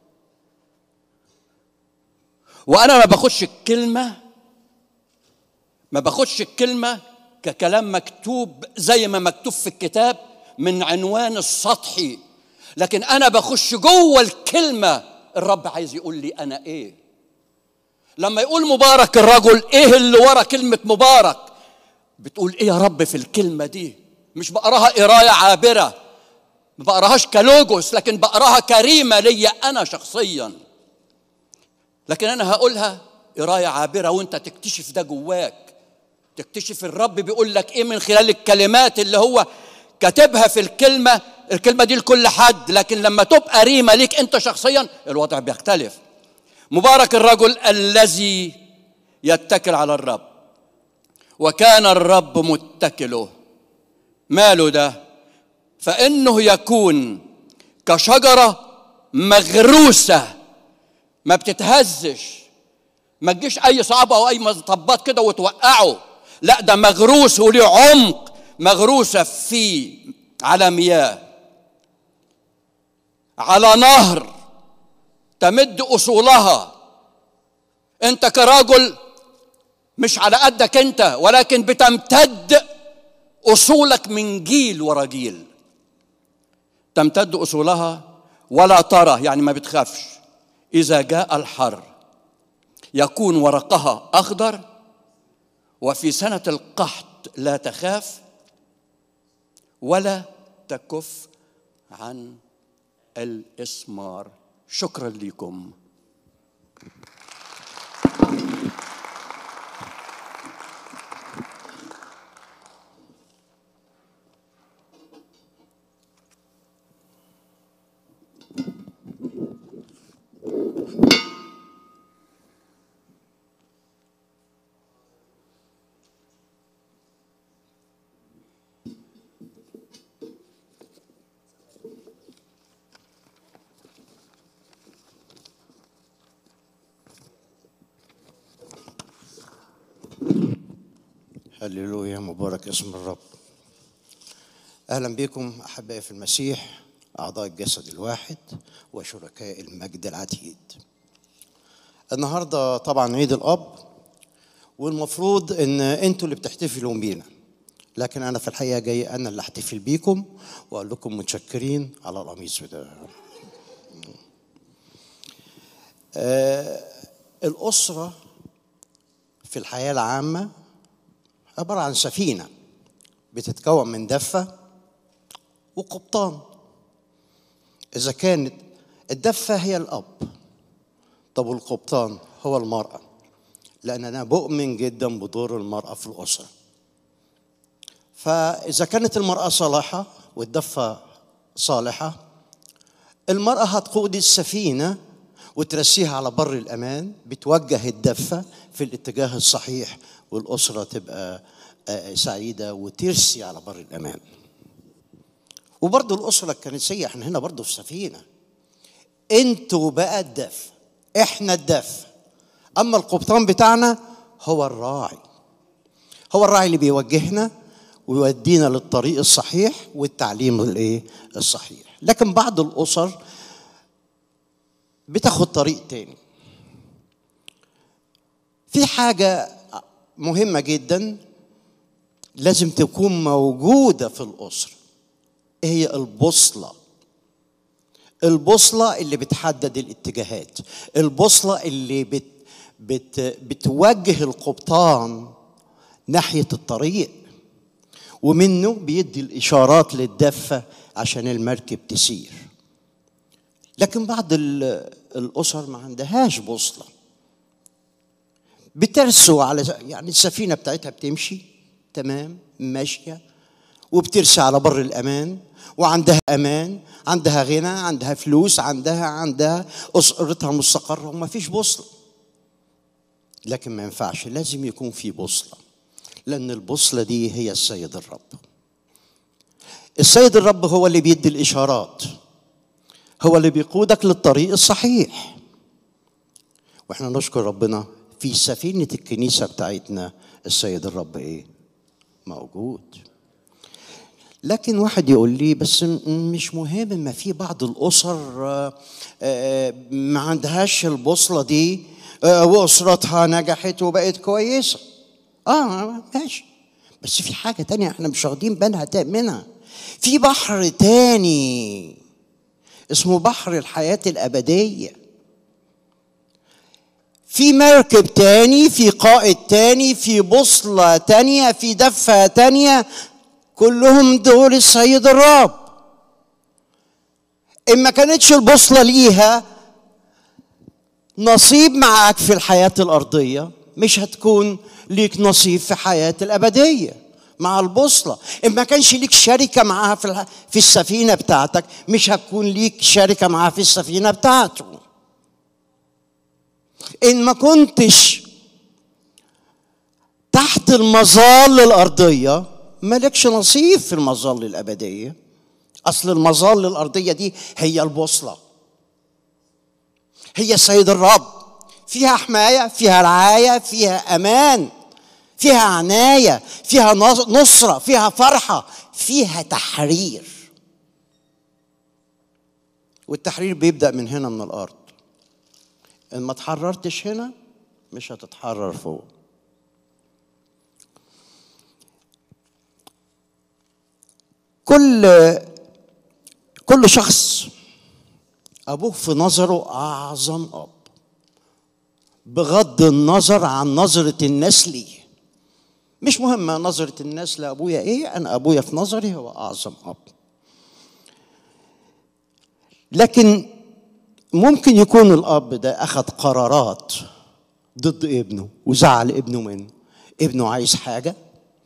وأنا ما باخدش الكلمة ما باخدش الكلمة ككلام مكتوب زي ما مكتوب في الكتاب من عنوان السطحي لكن أنا بخش جوه الكلمة الرب عايز يقول لي أنا إيه لما يقول مبارك الرجل إيه اللي ورا كلمة مبارك بتقول إيه يا رب في الكلمة دي مش بقراها قراية عابرة ما بقراهاش كلوجوس لكن بقراها كريمة ليا أنا شخصيا لكن أنا هقولها قراية عابرة وأنت تكتشف ده جواك تكتشف الرب بيقول لك ايه من خلال الكلمات اللي هو كاتبها في الكلمه الكلمه دي لكل حد لكن لما تبقى ريمه ليك انت شخصيا الوضع بيختلف مبارك الرجل الذي يتكل على الرب وكان الرب متكله ماله ده فانه يكون كشجره مغروسه ما بتتهزش ما تجيش اي صعبه او اي مطبات كده وتوقعه لا ده مغروس وليه عمق مغروسه في على مياه على نهر تمد اصولها انت كراجل مش على قدك انت ولكن بتمتد اصولك من جيل ورا جيل تمتد اصولها ولا ترى يعني ما بتخافش اذا جاء الحر يكون ورقها اخضر وفي سنه القحط لا تخاف ولا تكف عن الاسمار شكرا لكم هللويا مبارك اسم الرب اهلا بكم احبائي في المسيح اعضاء الجسد الواحد وشركاء المجد العتيد النهارده طبعا عيد الاب والمفروض ان انتوا اللي بتحتفلوا بينا لكن انا في الحقيقه جاي انا اللي احتفل بيكم واقول لكم متشكرين على القميص ده آه الاسره في الحياه العامه عبارة عن سفينة بتتكون من دفة وقبطان إذا كانت الدفة هي الأب طب والقبطان هو المرأة لأن أنا بؤمن جدا بدور المرأة في الأسرة فإذا كانت المرأة صالحة والدفة صالحة المرأة هتقود السفينة وترسيها على بر الأمان بتوجه الدفة في الاتجاه الصحيح والأسرة تبقى سعيدة وترسي على بر الأمان وبرضه الأسرة الكنسية احنا هنا برضه في سفينة انتوا بقى الدف احنا الدف أما القبطان بتاعنا هو الراعي هو الراعي اللي بيوجهنا ويودينا للطريق الصحيح والتعليم الايه الصحيح لكن بعض الاسر بتاخد طريق تاني في حاجه مهمه جدا لازم تكون موجوده في الاسره إيه هي البوصله البوصله اللي بتحدد الاتجاهات البوصله اللي بت بت بتوجه القبطان ناحيه الطريق ومنه بيدي الاشارات للدفه عشان المركب تسير لكن بعض الاسر ما عندهاش بوصله بترسو على يعني السفينه بتاعتها بتمشي تمام ماشيه وبترسي على بر الامان وعندها امان عندها غنى عندها فلوس عندها عندها اسرتها مستقره وما فيش بوصله لكن ما ينفعش لازم يكون في بوصله لان البوصله دي هي السيد الرب السيد الرب هو اللي بيدي الاشارات هو اللي بيقودك للطريق الصحيح واحنا نشكر ربنا في سفينه الكنيسه بتاعتنا السيد الرب ايه موجود لكن واحد يقول لي بس م- مش مهم ما في بعض الاسر آه، آه، ما عندهاش البوصله دي آه، واسرتها نجحت وبقت كويسه اه ماشي بس في حاجه تانية احنا مش واخدين بالها تا- منها في بحر تاني اسمه بحر الحياه الابديه في مركب تاني في قائد تاني في بوصلة تانية في دفة تانية كلهم دول السيد الرب إن ما كانتش البوصلة ليها نصيب معاك في الحياة الأرضية مش هتكون ليك نصيب في حياة الأبدية مع البوصلة إن ما كانش ليك شركة معاها في, الح... في السفينة بتاعتك مش هتكون ليك شركة معاها في السفينة بتاعته ان ما كنتش تحت المظال الارضيه مالكش نصيب في المظال الابديه اصل المظال الارضيه دي هي البوصله هي السيد الرب فيها حمايه فيها رعايه فيها امان فيها عنايه فيها نص- نصره فيها فرحه فيها تحرير والتحرير بيبدا من هنا من الارض ان ما اتحررتش هنا مش هتتحرر فوق كل كل شخص ابوه في نظره اعظم اب بغض النظر عن نظره الناس ليه مش مهم نظره الناس لابويا ايه انا ابويا في نظري هو اعظم اب لكن ممكن يكون الاب ده اخذ قرارات ضد ابنه وزعل ابنه منه ابنه عايز حاجه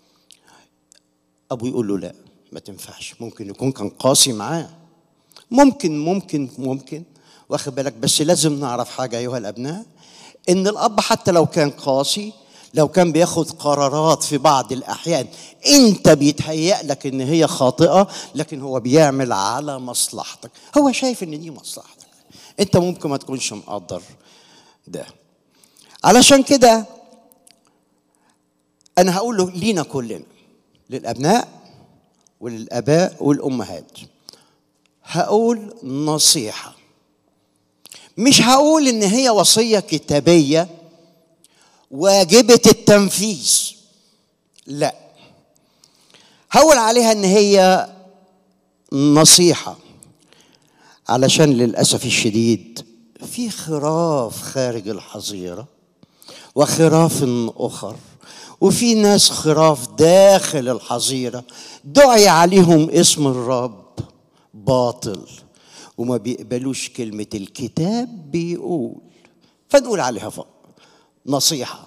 ابوه يقول له لا ما تنفعش ممكن يكون كان قاسي معاه ممكن ممكن ممكن واخد بالك بس لازم نعرف حاجه ايها الابناء ان الاب حتى لو كان قاسي لو كان بياخد قرارات في بعض الاحيان انت بيتهيأ لك ان هي خاطئه لكن هو بيعمل على مصلحتك هو شايف ان دي مصلحتك انت ممكن ما تكونش مقدر ده علشان كده انا هقول له لينا كلنا للابناء وللاباء والامهات هقول نصيحه مش هقول ان هي وصيه كتابيه واجبه التنفيذ لا هقول عليها ان هي نصيحه علشان للاسف الشديد في خراف خارج الحظيره وخراف اخر وفي ناس خراف داخل الحظيره دعي عليهم اسم الرب باطل وما بيقبلوش كلمه الكتاب بيقول فنقول عليها فوق نصيحه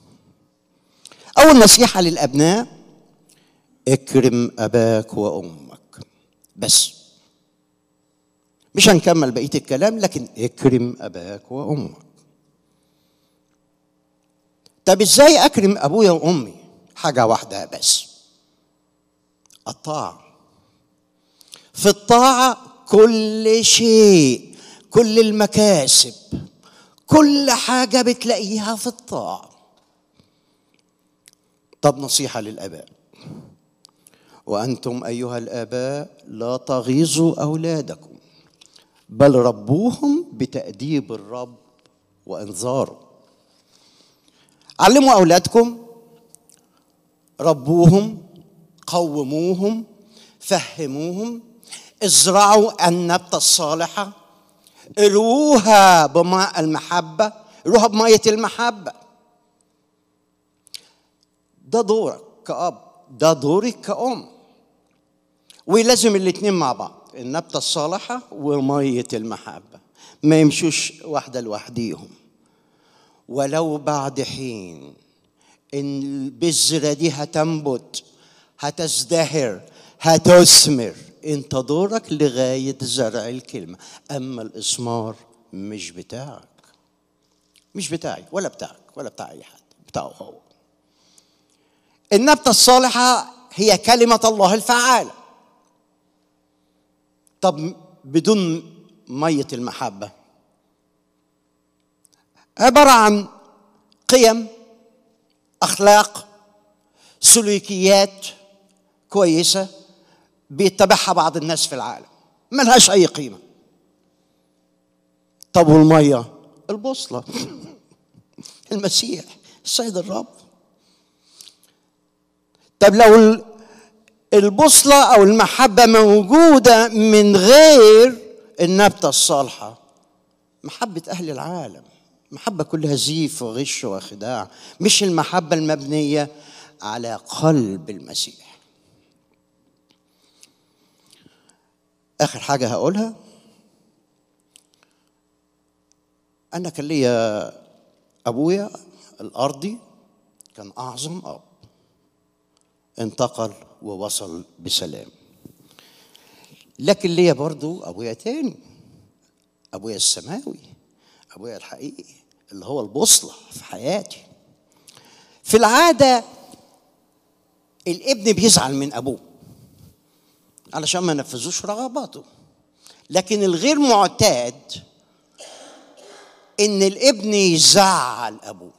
اول نصيحه للابناء اكرم اباك وامك بس مش هنكمل بقيه الكلام لكن اكرم اباك وامك طب ازاي اكرم ابويا وامي حاجه واحده بس الطاعه في الطاعه كل شيء كل المكاسب كل حاجه بتلاقيها في الطاعه طب نصيحه للاباء وانتم ايها الاباء لا تغيظوا اولادكم بل ربوهم بتاديب الرب وانذاره علموا اولادكم ربوهم قوموهم فهموهم ازرعوا النبته الصالحه اروها بماء المحبه اروها بميه المحبه ده دورك كأب ده دورك كأم ولازم الاتنين مع بعض النبتة الصالحة ومية المحبة ما يمشوش واحدة لوحديهم ولو بعد حين ان البذرة دي هتنبت هتزدهر هتثمر انت دورك لغاية زرع الكلمة اما الاسمار مش بتاعك مش بتاعي ولا بتاعك ولا بتاع اي حد بتاعه هو النبتة الصالحة هي كلمة الله الفعالة طب بدون ميه المحبه عباره عن قيم اخلاق سلوكيات كويسه بيتبعها بعض الناس في العالم ملهاش اي قيمه طب والميه البوصله المسيح السيد الرب طب لو ال- البوصله او المحبه موجوده من غير النبته الصالحه محبه اهل العالم محبه كلها زيف وغش وخداع مش المحبه المبنيه على قلب المسيح اخر حاجه هقولها انا كان ليا ابويا الارضي كان اعظم اب انتقل ووصل بسلام لكن ليا برضو ابويا تاني ابويا السماوي ابويا الحقيقي اللي هو البوصله في حياتي في العاده الابن بيزعل من ابوه علشان ما نفذوش رغباته لكن الغير معتاد ان الابن يزعل ابوه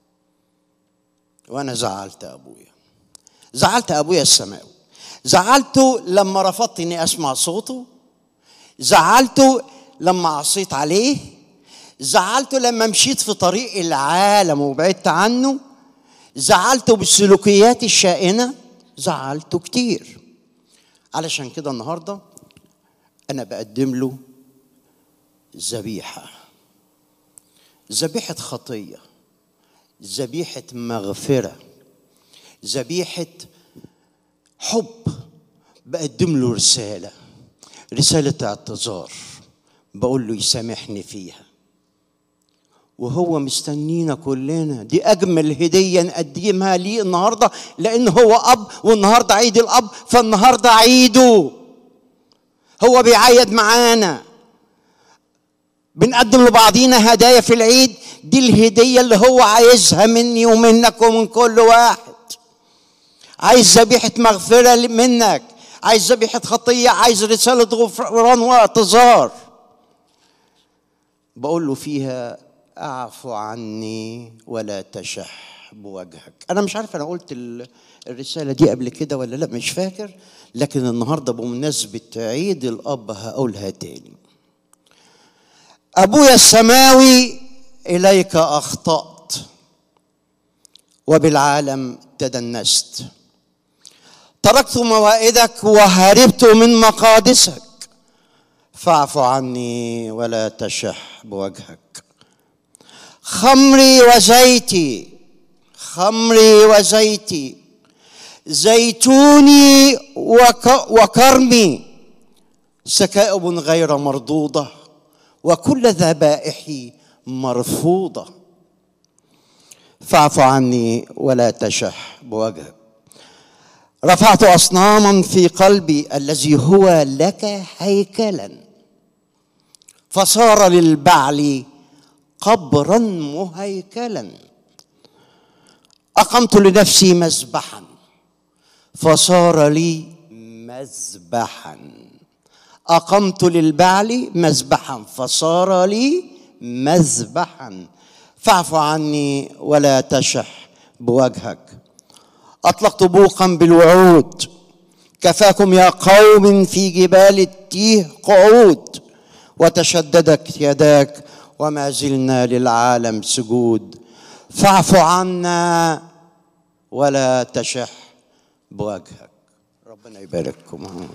وانا زعلت ابويا زعلت ابويا السماوي زعلته لما رفضت اني اسمع صوته زعلته لما عصيت عليه زعلته لما مشيت في طريق العالم وبعدت عنه زعلته بالسلوكيات الشائنه زعلته كتير علشان كده النهارده انا بقدم له ذبيحه ذبيحه خطيه ذبيحه مغفره ذبيحه حب بقدم له رساله رساله اعتذار بقول له يسامحني فيها وهو مستنينا كلنا دي اجمل هديه نقدمها ليه النهارده لان هو اب والنهارده عيد الاب فالنهارده عيده هو بيعيد معانا بنقدم لبعضينا هدايا في العيد دي الهديه اللي هو عايزها مني ومنك ومن كل واحد عايز ذبيحه مغفره منك عايز ذبيحه خطيه عايز رساله غفران واعتذار بقول له فيها اعفو عني ولا تشح بوجهك انا مش عارف انا قلت ال- الرساله دي قبل كده ولا لا مش فاكر لكن النهارده بمناسبه عيد الاب هقولها تاني ابويا السماوي اليك اخطات وبالعالم تدنست تركت موائدك وهربت من مقادسك فاعف عني ولا تشح بوجهك خمري وزيتي خمري وزيتي زيتوني وك وكرمي سكائب غير مردوده وكل ذبائحي مرفوضه فاعف عني ولا تشح بوجهك رفعت اصناما في قلبي الذي هو لك هيكلا فصار للبعل قبرا مهيكلا اقمت لنفسي مذبحا فصار لي مذبحا اقمت للبعل مذبحا فصار لي مذبحا فاعف عني ولا تشح بوجهك اطلقت بوقا بالوعود كفاكم يا قوم في جبال التيه قعود وتشددت يداك وما زلنا للعالم سجود فاعف عنا ولا تشح بوجهك ربنا يبارككم آمين.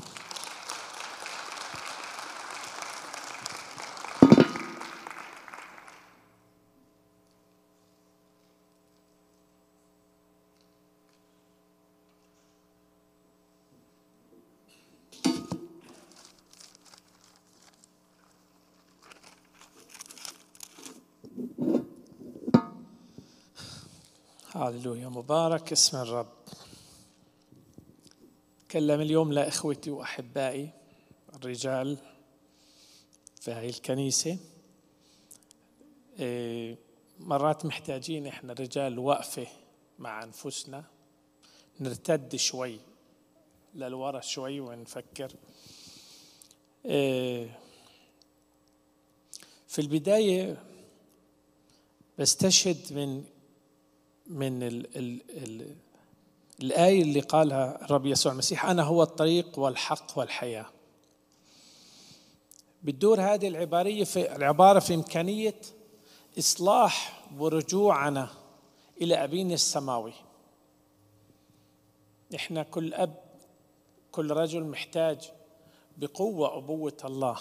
هاللويا مبارك اسم الرب كلم اليوم لإخوتي وأحبائي الرجال في هاي الكنيسة إيه، مرات محتاجين احنا رجال وقفة مع أنفسنا نرتد شوي للورا شوي ونفكر آه، في البداية بستشهد من من ال ال ال الآية اللي قالها الرب يسوع المسيح أنا هو الطريق والحق والحياة بتدور هذه العبارية في العبارة في إمكانية إصلاح ورجوعنا إلى أبينا السماوي إحنا كل أب كل رجل محتاج بقوة أبوة الله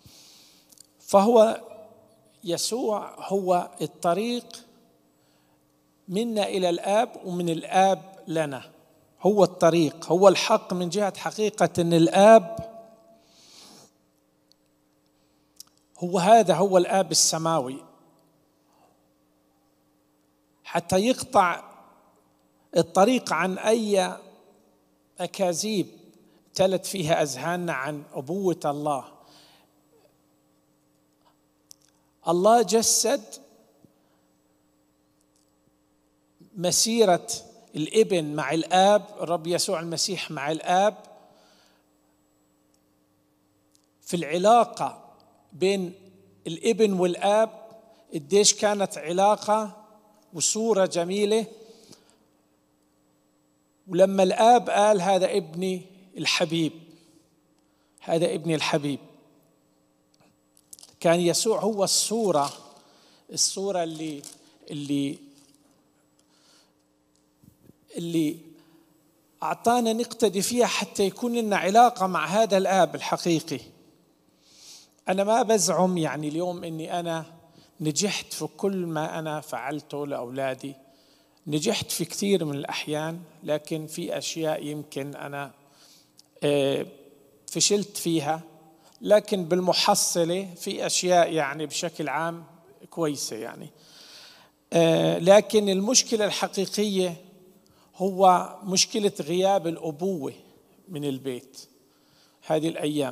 فهو يسوع هو الطريق منا إلى الآب ومن الآب لنا هو الطريق هو الحق من جهة حقيقة أن الآب هو هذا هو الآب السماوي حتى يقطع الطريق عن أي أكاذيب تلت فيها أذهاننا عن أبوة الله الله جسد مسيرة الابن مع الآب الرب يسوع المسيح مع الآب في العلاقة بين الابن والآب قديش كانت علاقة وصورة جميلة ولما الآب قال هذا ابني الحبيب هذا ابني الحبيب كان يسوع هو الصورة الصورة اللي اللي اللي أعطانا نقتدي فيها حتى يكون لنا علاقة مع هذا الآب الحقيقي أنا ما بزعم يعني اليوم إني أنا نجحت في كل ما أنا فعلته لأولادي نجحت في كثير من الأحيان لكن في أشياء يمكن أنا آه، فشلت فيها لكن بالمحصلة في أشياء يعني بشكل عام كويسة يعني آه، لكن المشكلة الحقيقية هو مشكلة غياب الأبوة من البيت هذه الأيام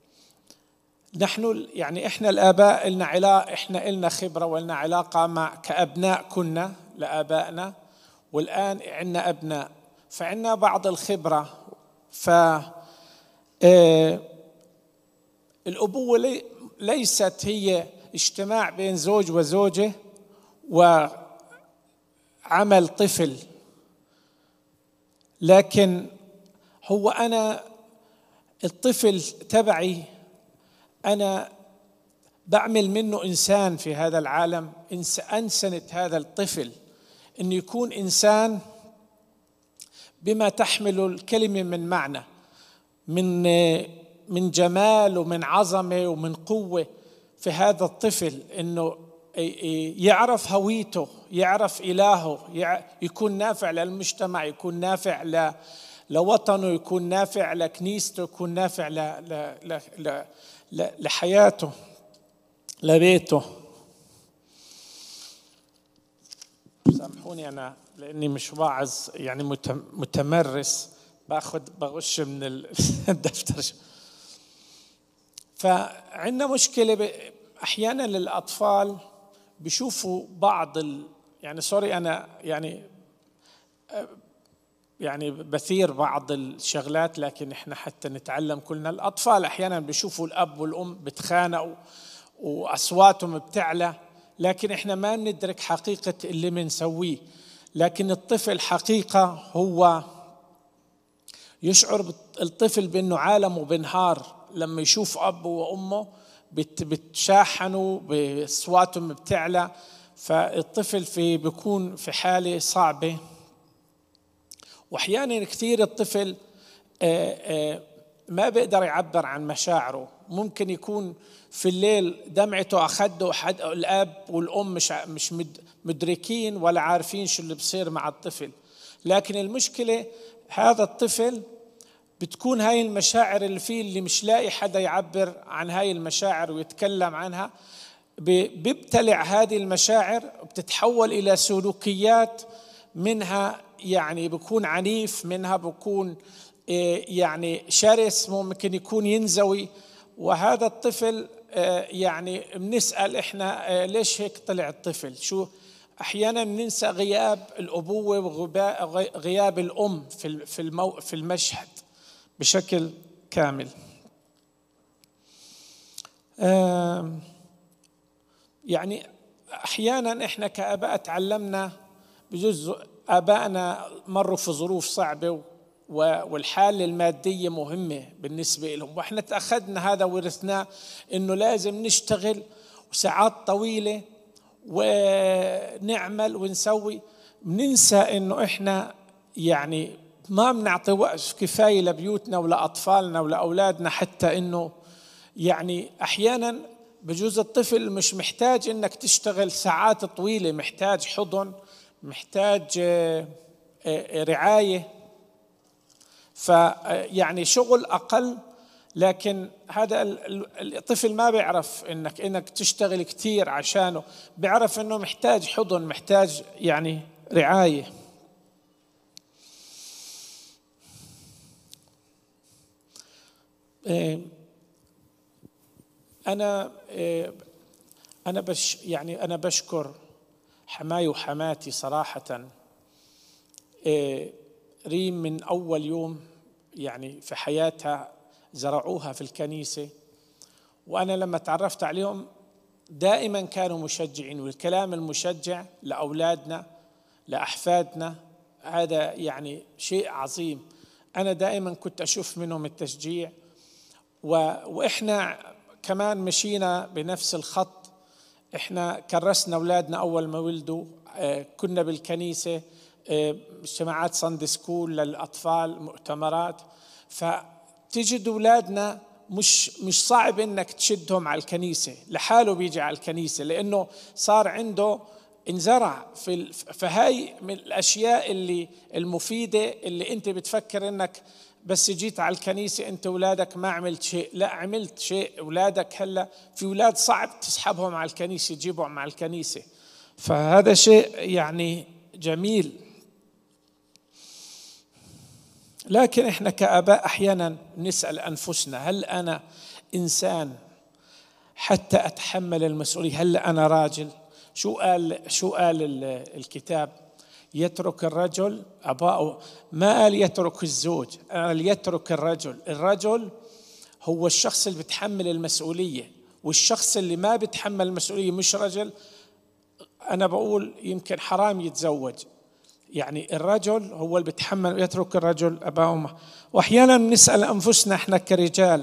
نحن يعني احنا الاباء لنا علاقه احنا لنا خبره ولنا علاقه مع كابناء كنا لابائنا والان عندنا ابناء فعندنا بعض الخبره ف آه، الابوه لي ليست هي اجتماع بين زوج وزوجه وعمل طفل لكن هو انا الطفل تبعي انا بعمل منه انسان في هذا العالم انسنه هذا الطفل انه يكون انسان بما تحمل الكلمه من معنى من من جمال ومن عظمه ومن قوه في هذا الطفل انه يعرف هويته يعرف الهه يكون نافع للمجتمع يكون نافع ل لوطنه يكون نافع لكنيسته يكون نافع ل... ل... ل... ل... لحياته لبيته سامحوني انا لاني مش واعظ يعني متمرس باخذ بغش من الدفتر فعندنا مشكله احيانا للاطفال بيشوفوا بعض ال يعني سوري انا يعني يعني بثير بعض الشغلات لكن احنا حتى نتعلم كلنا الاطفال احيانا بيشوفوا الاب والام بتخانقوا واصواتهم بتعلى لكن احنا ما ندرك حقيقه اللي بنسويه لكن الطفل حقيقه هو يشعر الطفل بانه عالمه بنهار لما يشوف ابه وامه بتشاحنوا باصواتهم بتعلى فالطفل في بيكون في حاله صعبه واحيانا كثير الطفل آه، آه، ما بيقدر يعبر عن مشاعره ممكن يكون في الليل دمعته اخده حد الاب والام مش مش مدركين ولا عارفين شو اللي بصير مع الطفل لكن المشكله هذا الطفل بتكون هاي المشاعر اللي فيه اللي مش لاقي حدا يعبر عن هاي المشاعر ويتكلم عنها بيبتلع هذه المشاعر وبتتحول الى سلوكيات منها يعني بكون عنيف منها بكون آه، يعني شرس ممكن يكون ينزوي وهذا الطفل آه، يعني بنسأل احنا آه، ليش هيك طلع الطفل شو احيانا ننسى غياب الابوه وغياب الام في في المشهد بشكل كامل آم، يعني احيانا احنا كاباء تعلمنا بجزء ابائنا مروا في ظروف صعبه و- والحاله الماديه مهمه بالنسبه لهم واحنا تاخذنا هذا ورثناه انه لازم نشتغل وساعات طويله ونعمل ونسوي بننسى انه احنا يعني ما بنعطي وقت كفايه لبيوتنا ولاطفالنا ولاولادنا حتى انه يعني احيانا بجوز الطفل مش محتاج انك تشتغل ساعات طويله محتاج حضن محتاج آه، آه، رعايه فيعني شغل اقل لكن هذا ال- ال- الطفل ما بيعرف انك انك تشتغل كثير عشانه بيعرف انه محتاج حضن محتاج يعني رعايه إيه، انا إيه، انا بش يعني انا بشكر حماي وحماتي صراحه إيه، ريم من اول يوم يعني في حياتها زرعوها في الكنيسه وانا لما تعرفت عليهم دائما كانوا مشجعين والكلام المشجع لاولادنا لاحفادنا هذا يعني شيء عظيم انا دائما كنت اشوف منهم التشجيع و... واحنا كمان مشينا بنفس الخط احنا كرسنا اولادنا اول ما ولدوا آه، كنا بالكنيسه آه، اجتماعات ساندي سكول للاطفال مؤتمرات فتجد اولادنا مش مش صعب انك تشدهم على الكنيسه لحاله بيجي على الكنيسه لانه صار عنده انزرع في ال- فهاي من الاشياء اللي المفيده اللي انت بتفكر انك بس جيت على الكنيسه انت اولادك ما عملت شيء لا عملت شيء اولادك هلا في اولاد صعب تسحبهم على الكنيسه تجيبهم على الكنيسه فهذا شيء يعني جميل لكن احنا كاباء احيانا نسال انفسنا هل انا انسان حتى اتحمل المسؤوليه هل انا راجل شو قال شو قال ال- الكتاب يترك الرجل اباؤه ما قال يترك الزوج قال يترك الرجل الرجل هو الشخص اللي بيتحمل المسؤوليه والشخص اللي ما بيتحمل المسؤوليه مش رجل انا بقول يمكن حرام يتزوج يعني الرجل هو اللي بيتحمل يترك الرجل اباه وامه واحيانا نسال انفسنا احنا كرجال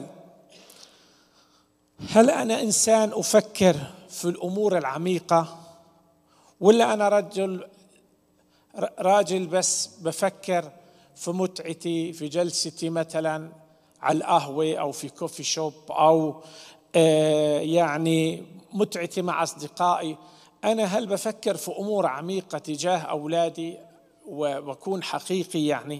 هل انا انسان افكر في الامور العميقه ولا انا رجل راجل بس بفكر في متعتي في جلستي مثلا على القهوه او في كوفي شوب او آه، يعني متعتي مع اصدقائي انا هل بفكر في امور عميقه تجاه اولادي و- واكون حقيقي يعني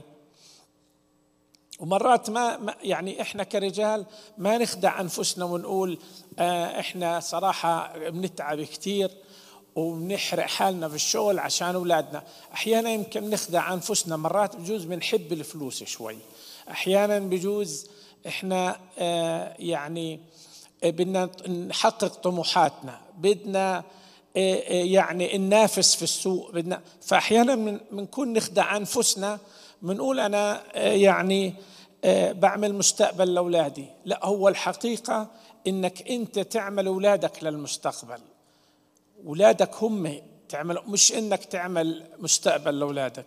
ومرات ما ما- يعني احنا كرجال ما نخدع انفسنا ونقول آه احنا صراحه بنتعب كثير وبنحرق حالنا في الشغل عشان اولادنا احيانا يمكن نخدع انفسنا مرات بجوز بنحب الفلوس شوي احيانا بجوز احنا آه يعني آه، بدنا نحقق طموحاتنا بدنا آه، آه، يعني ننافس في السوق بدنا فاحيانا من- بنكون نخدع انفسنا بنقول انا آه، يعني آه، بعمل مستقبل لاولادي لا هو الحقيقه انك انت تعمل اولادك للمستقبل اولادك هم تعمل مش انك تعمل مستقبل لاولادك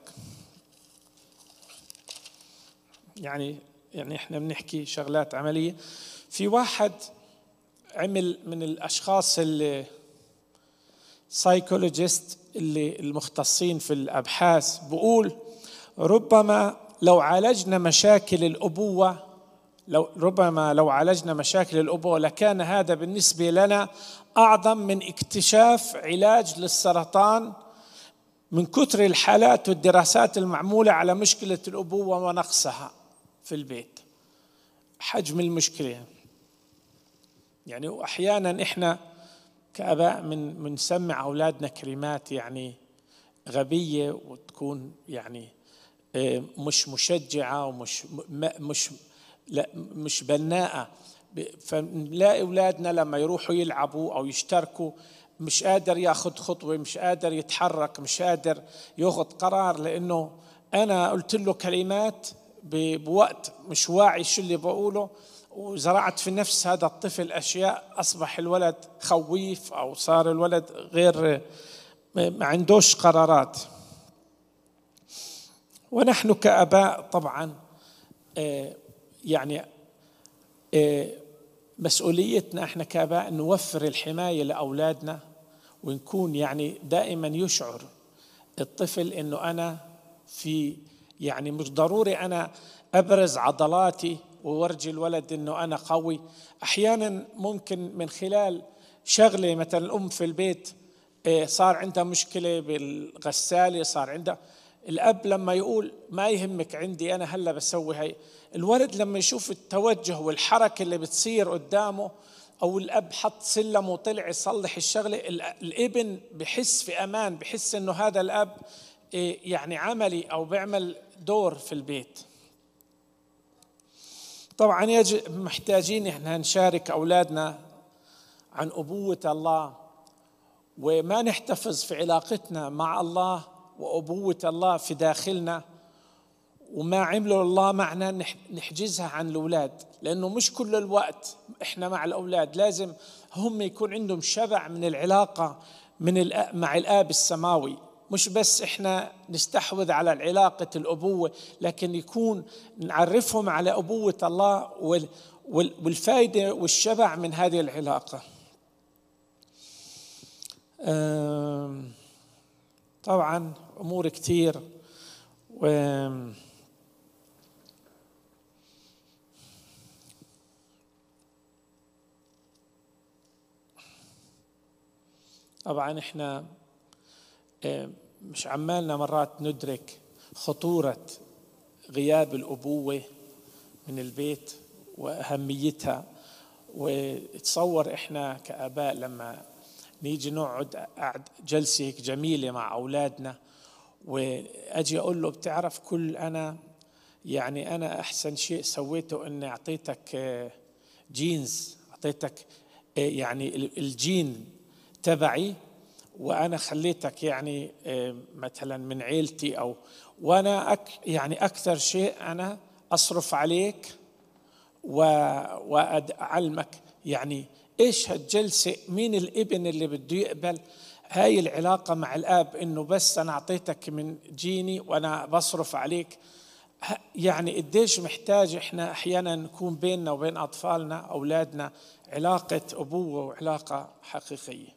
يعني يعني احنا بنحكي شغلات عمليه في واحد عمل من الاشخاص اللي سايكولوجيست اللي المختصين في الابحاث بقول ربما لو عالجنا مشاكل الابوه لو ربما لو عالجنا مشاكل الابوه لكان هذا بالنسبه لنا اعظم من اكتشاف علاج للسرطان من كثر الحالات والدراسات المعموله على مشكله الابوه ونقصها في البيت حجم المشكله يعني واحيانا احنا كاباء من بنسمع اولادنا كلمات يعني غبيه وتكون يعني آه، مش مشجعه ومش م- مش لا مش بناءه ب- فنلاقي اولادنا لما يروحوا يلعبوا او يشتركوا مش قادر ياخذ خطوه مش قادر يتحرك مش قادر ياخذ قرار لانه انا قلت له كلمات ب- بوقت مش واعي شو اللي بقوله وزرعت في نفس هذا الطفل اشياء اصبح الولد خويف او صار الولد غير ما عندوش قرارات ونحن كاباء طبعا آه، يعني آه، مسؤوليتنا احنا كاباء نوفر الحمايه لاولادنا ونكون يعني دائما يشعر الطفل انه انا في يعني مش ضروري انا ابرز عضلاتي وورجي الولد انه انا قوي احيانا ممكن من خلال شغله مثلا الام في البيت إيه، صار عندها مشكله بالغساله صار عندها الاب لما يقول ما يهمك عندي انا هلا بسوي هي الولد لما يشوف التوجه والحركه اللي بتصير قدامه او الاب حط سلم وطلع يصلح الشغله الابن بحس في امان بحس انه هذا الاب إيه، يعني عملي او بيعمل دور في البيت طبعا يجب محتاجين احنا نشارك اولادنا عن ابوه الله وما نحتفظ في علاقتنا مع الله وابوه الله في داخلنا وما عمله الله معنا نحجزها عن الاولاد لانه مش كل الوقت احنا مع الاولاد لازم هم يكون عندهم شبع من العلاقه من مع الاب السماوي مش بس احنا نستحوذ على علاقه الابوه لكن يكون نعرفهم على ابوه الله والفائده والشبع من هذه العلاقه طبعا امور كثير و طبعا احنا مش عمالنا مرات ندرك خطورة غياب الأبوة من البيت وأهميتها وتصور إحنا كآباء لما نيجي نقعد قعد جلسة هيك جميلة مع أولادنا وأجي أقول له بتعرف كل أنا يعني أنا أحسن شيء سويته إني أعطيتك جينز أعطيتك يعني الجين تبعي وانا خليتك يعني آه، مثلا من عيلتي او وانا أك يعني اكثر شيء انا اصرف عليك واعلمك يعني ايش هالجلسه مين الابن اللي بده يقبل هاي العلاقة مع الآب إنه بس أنا أعطيتك من جيني وأنا بصرف عليك يعني قديش محتاج إحنا أحيانا نكون بيننا وبين أطفالنا أولادنا علاقة أبوة وعلاقة حقيقية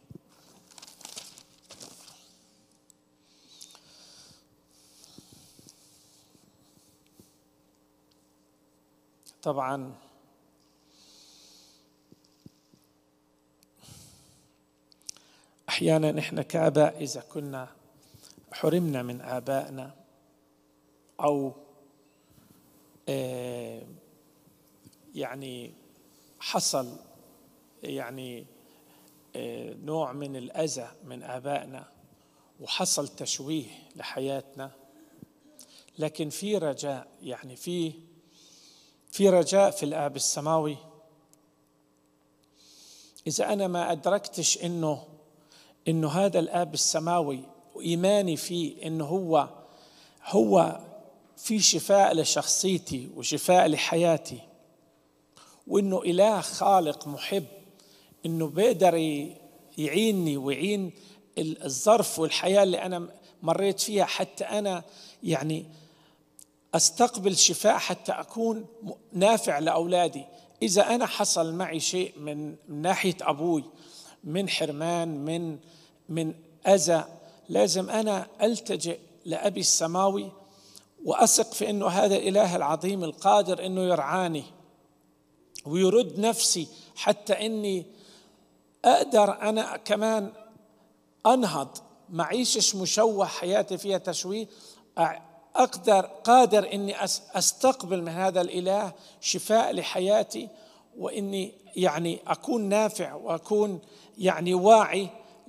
طبعا احيانا احنا كاباء اذا كنا حرمنا من ابائنا او آه، يعني حصل يعني آه، نوع من الاذى من ابائنا وحصل تشويه لحياتنا لكن في رجاء يعني في في رجاء في الاب السماوي اذا انا ما ادركتش انه انه هذا الاب السماوي وايماني فيه انه هو هو في شفاء لشخصيتي وشفاء لحياتي وانه اله خالق محب انه بيقدر يعيني ويعين الظرف والحياه اللي انا مريت فيها حتى انا يعني استقبل شفاء حتى اكون نافع لاولادي اذا انا حصل معي شيء من ناحيه ابوي من حرمان من من اذى لازم انا التجئ لابي السماوي واثق في انه هذا الاله العظيم القادر انه يرعاني ويرد نفسي حتى اني اقدر انا كمان انهض معيشش مشوه حياتي فيها تشويه اقدر قادر اني استقبل من هذا الاله شفاء لحياتي واني يعني اكون نافع واكون يعني واعي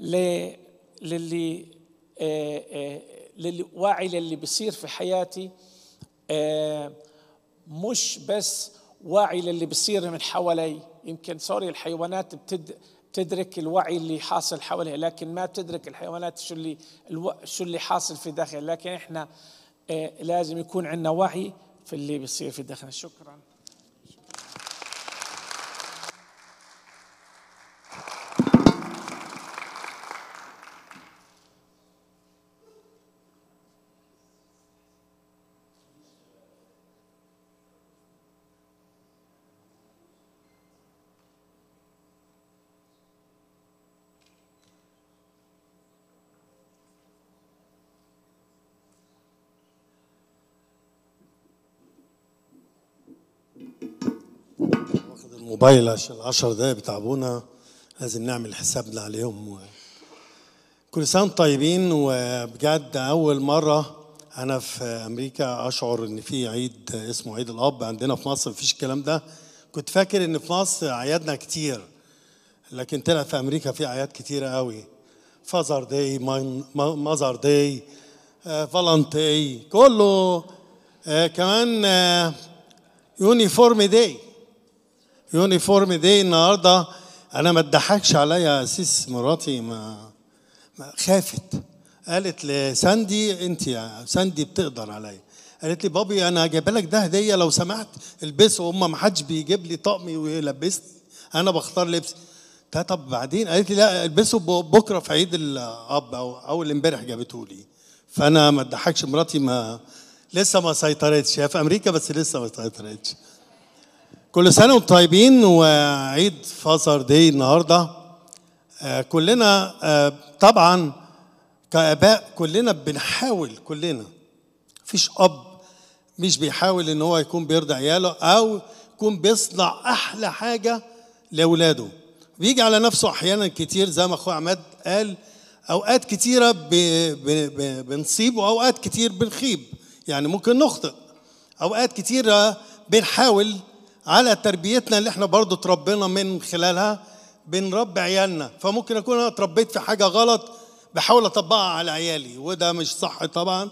للي آه، آه، للي واعي للي بيصير في حياتي آه، مش بس واعي للي بيصير من حوالي يمكن سوري الحيوانات بتدرك الوعي اللي حاصل حواليها لكن ما بتدرك الحيوانات شو اللي شو اللي حاصل في داخل لكن احنا لازم يكون عندنا وعي في اللي بيصير في داخلنا شكرا الموبايل عشان العشر دقايق بتاع ابونا لازم نعمل حسابنا عليهم و... كل سنه وانتم طيبين وبجد اول مره انا في امريكا اشعر ان في عيد اسمه عيد الاب عندنا في مصر مفيش الكلام ده كنت فاكر ان في مصر اعيادنا كتير لكن طلع في امريكا في اعياد كتيره قوي فازر داي ماذر داي فالنتي كله آه، كمان يونيفورم داي يونيفورم داي النهارده انا ما تضحكش عليا اسيس مراتي ما, ما خافت قالت لساندي انت يا ساندي بتقدر عليا قالت لي بابي انا جايبه لك ده هديه لو سمحت البسه هم ما حدش بيجيب لي طقمي ويلبسني انا بختار لبسي قلت لها طب بعدين قالت لي لا البسه ب- بكره في عيد الاب او اول امبارح جابته لي فانا ما تضحكش مراتي ما لسه ما سيطرتش هي في امريكا بس لسه ما سيطرتش كل سنه وانتم طيبين وعيد فازر داي النهارده آه، كلنا آه، طبعا كاباء كلنا بنحاول كلنا مفيش اب مش بيحاول ان هو يكون بيرضي عياله او يكون بيصنع احلى حاجه لاولاده بيجي على نفسه احيانا كتير زي ما اخويا عماد قال اوقات كتيره ب... ب... ب... بنصيب واوقات كتير بنخيب يعني ممكن نخطئ اوقات كتيره بنحاول على تربيتنا اللي احنا برضو اتربينا من خلالها بنربي عيالنا فممكن اكون انا اتربيت في حاجه غلط بحاول اطبقها على عيالي وده مش صح طبعا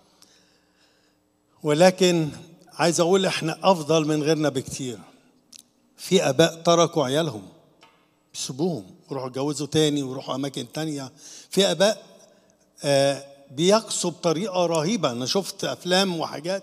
ولكن عايز اقول احنا افضل من غيرنا بكتير في اباء تركوا عيالهم بيسيبوهم ويروحوا يتجوزوا تاني ويروحوا اماكن تانية في اباء آه بيقسوا بطريقه رهيبه انا شفت افلام وحاجات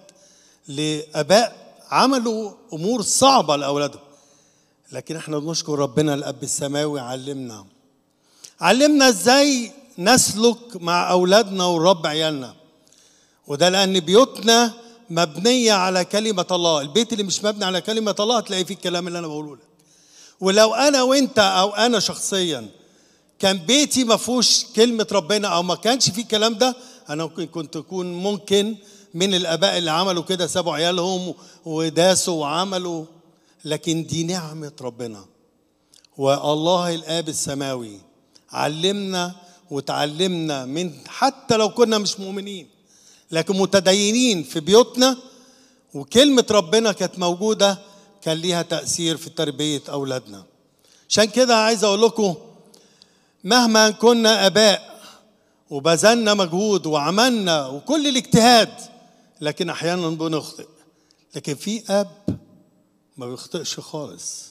لاباء عملوا امور صعبه لاولادهم لكن احنا بنشكر ربنا الاب السماوي علمنا علمنا ازاي نسلك مع اولادنا ونربي عيالنا وده لان بيوتنا مبنيه على كلمه الله البيت اللي مش مبني على كلمه الله هتلاقي فيه الكلام اللي انا بقوله لك ولو انا وانت او انا شخصيا كان بيتي ما فيهوش كلمه ربنا او ما كانش فيه الكلام ده انا ممكن كنت اكون ممكن من الاباء اللي عملوا كده سابوا عيالهم وداسوا وعملوا لكن دي نعمه ربنا والله الاب السماوي علمنا وتعلمنا من حتى لو كنا مش مؤمنين لكن متدينين في بيوتنا وكلمة ربنا كانت موجودة كان ليها تأثير في تربية أولادنا عشان كده عايز أقول لكم مهما كنا آباء وبذلنا مجهود وعملنا وكل الاجتهاد لكن أحيانا بنخطئ لكن في أب ما بيخطئش خالص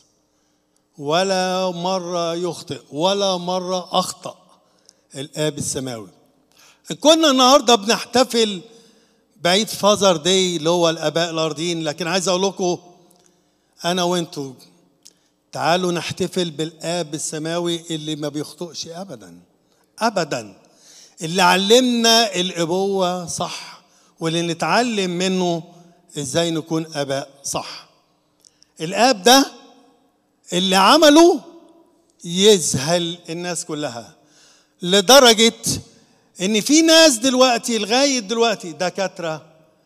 ولا مرة يخطئ ولا مرة أخطأ الآب السماوي كنا النهاردة بنحتفل بعيد فازر داي اللي هو الآباء الأرضيين لكن عايز أقول لكم أنا وأنتوا تعالوا نحتفل بالآب السماوي اللي ما بيخطئش أبدا أبدا اللي علمنا الأبوة صح واللي نتعلم منه إزاي نكون آباء صح الآب ده اللي عمله يذهل الناس كلها لدرجة إن في ناس دلوقتي لغاية دلوقتي دكاترة